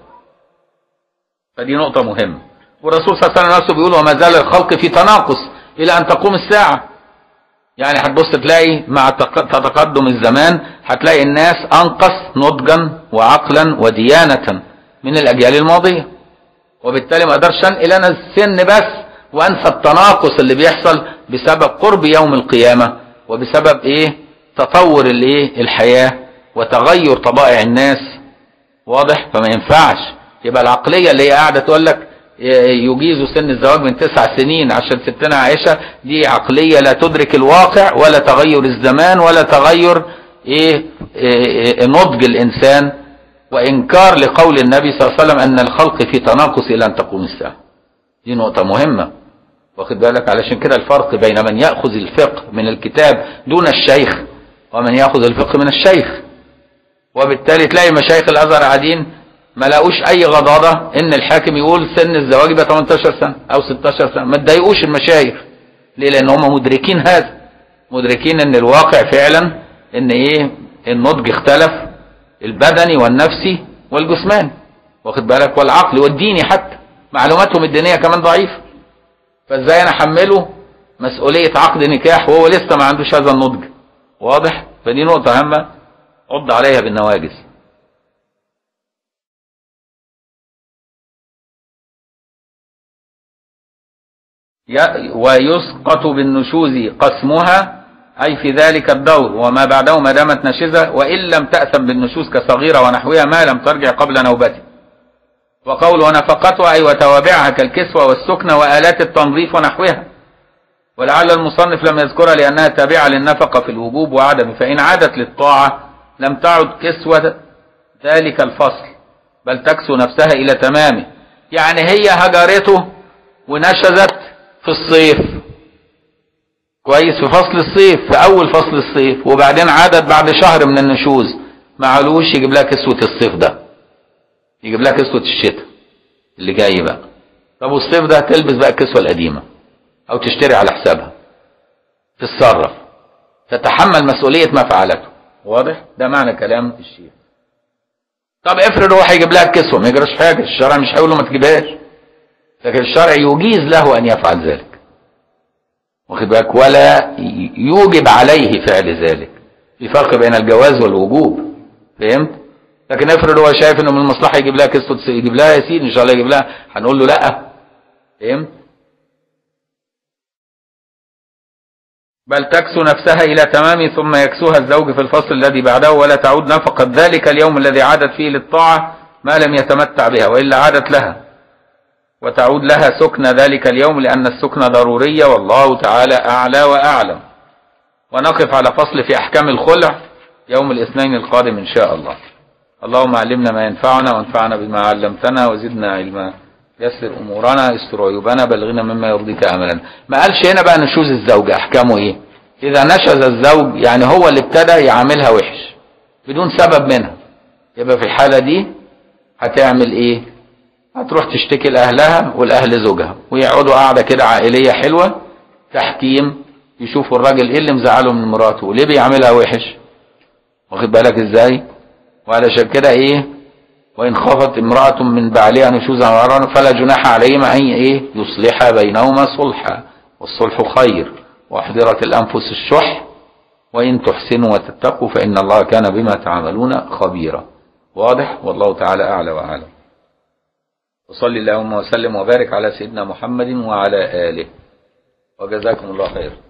فدي نقطه مهمه والرسول صلى الله عليه وسلم نفسه بيقول وما زال الخلق في تناقص الى ان تقوم الساعه يعني هتبص تلاقي مع تقدم الزمان هتلاقي الناس انقص نضجا وعقلا وديانة من الاجيال الماضية وبالتالي ما اقدرش انقل انا السن بس وانسى التناقص اللي بيحصل بسبب قرب يوم القيامة وبسبب ايه تطور الايه الحياة وتغير طبائع الناس واضح فما ينفعش يبقى العقلية اللي هي قاعدة تقول لك يجيز سن الزواج من تسع سنين عشان ستنا عائشة دي عقلية لا تدرك الواقع ولا تغير الزمان ولا تغير ايه, إيه نضج الانسان وانكار لقول النبي صلى الله عليه وسلم ان الخلق في تناقص الى ان تقوم الساعة دي نقطة مهمة واخد بالك علشان كده الفرق بين من يأخذ الفقه من الكتاب دون الشيخ ومن يأخذ الفقه من الشيخ وبالتالي تلاقي مشايخ الازهر قاعدين ما لاقوش اي غضاضه ان الحاكم يقول سن الزواج يبقى 18 سنه او 16 سنه ما تضايقوش المشايخ ليه لان هم مدركين هذا مدركين ان الواقع فعلا ان ايه النضج اختلف البدني والنفسي والجسماني واخد بالك والعقل والديني حتى معلوماتهم الدينيه كمان ضعيفه فازاي انا احمله مسؤوليه عقد نكاح وهو لسه ما عندوش هذا النضج واضح فدي نقطه هامه عض عليها بالنواجس ويسقط بالنشوز قسمها أي في ذلك الدور وما بعده ما دامت ناشزة وإن لم تأثم بالنشوز كصغيرة ونحوها ما لم ترجع قبل نوبته وقول ونفقتها أي وتوابعها كالكسوة والسكنة وآلات التنظيف ونحوها ولعل المصنف لم يذكرها لأنها تابعة للنفقة في الوجوب وعدم فإن عادت للطاعة لم تعد كسوة ذلك الفصل بل تكسو نفسها إلى تمامه يعني هي هجرته ونشزت في الصيف كويس في فصل الصيف في أول فصل الصيف وبعدين عادت بعد شهر من النشوز ما علوش يجيب لها كسوة الصيف ده يجيب لها كسوة الشتاء اللي جاي بقى طب والصيف ده تلبس بقى الكسوة القديمة أو تشتري على حسابها تتصرف تتحمل مسؤولية ما فعلته واضح ده معنى كلام الشيخ طب افرض هو هيجيب لها الكسوة ما يجراش حاجة الشرع مش هيقول له ما تجيبهاش لكن الشرع يجيز له أن يفعل ذلك واخد بالك ولا يوجب عليه فعل ذلك في فرق بين الجواز والوجوب فهمت لكن افرض هو شايف انه من المصلحه يجيب لها كسوه يجيب لها يا سيدي ان شاء الله يجيب لها هنقول له لا فهمت بل تكسو نفسها الى تمام ثم يكسوها الزوج في الفصل الذي بعده ولا تعود نفقه ذلك اليوم الذي عادت فيه للطاعه ما لم يتمتع بها والا عادت لها وتعود لها سكن ذلك اليوم لأن السكن ضرورية والله تعالى أعلى وأعلم ونقف على فصل في أحكام الخلع يوم الاثنين القادم إن شاء الله اللهم علمنا ما ينفعنا وانفعنا بما علمتنا وزدنا علما يسر أمورنا استر عيوبنا بلغنا مما يرضيك أملا ما قالش هنا بقى نشوز الزوج أحكامه إيه إذا نشز الزوج يعني هو اللي ابتدى يعاملها وحش بدون سبب منها يبقى في الحالة دي هتعمل إيه هتروح تشتكي لأهلها والأهل زوجها ويقعدوا قاعدة كده عائلية حلوة تحكيم يشوفوا الراجل ايه اللي مزعله من مراته وليه بيعملها وحش واخد بالك ازاي وعلشان كده ايه وإن خافت امرأة من بعلها نشوزا وعرانا فلا جناح عليهما أن ايه يصلح بينهما صلحا والصلح خير وأحضرت الأنفس الشح وإن تحسنوا وتتقوا فإن الله كان بما تعملون خبيرا واضح والله تعالى أعلى وأعلم وصلي اللهم وسلم وبارك على سيدنا محمد وعلى آله وجزاكم الله خيرا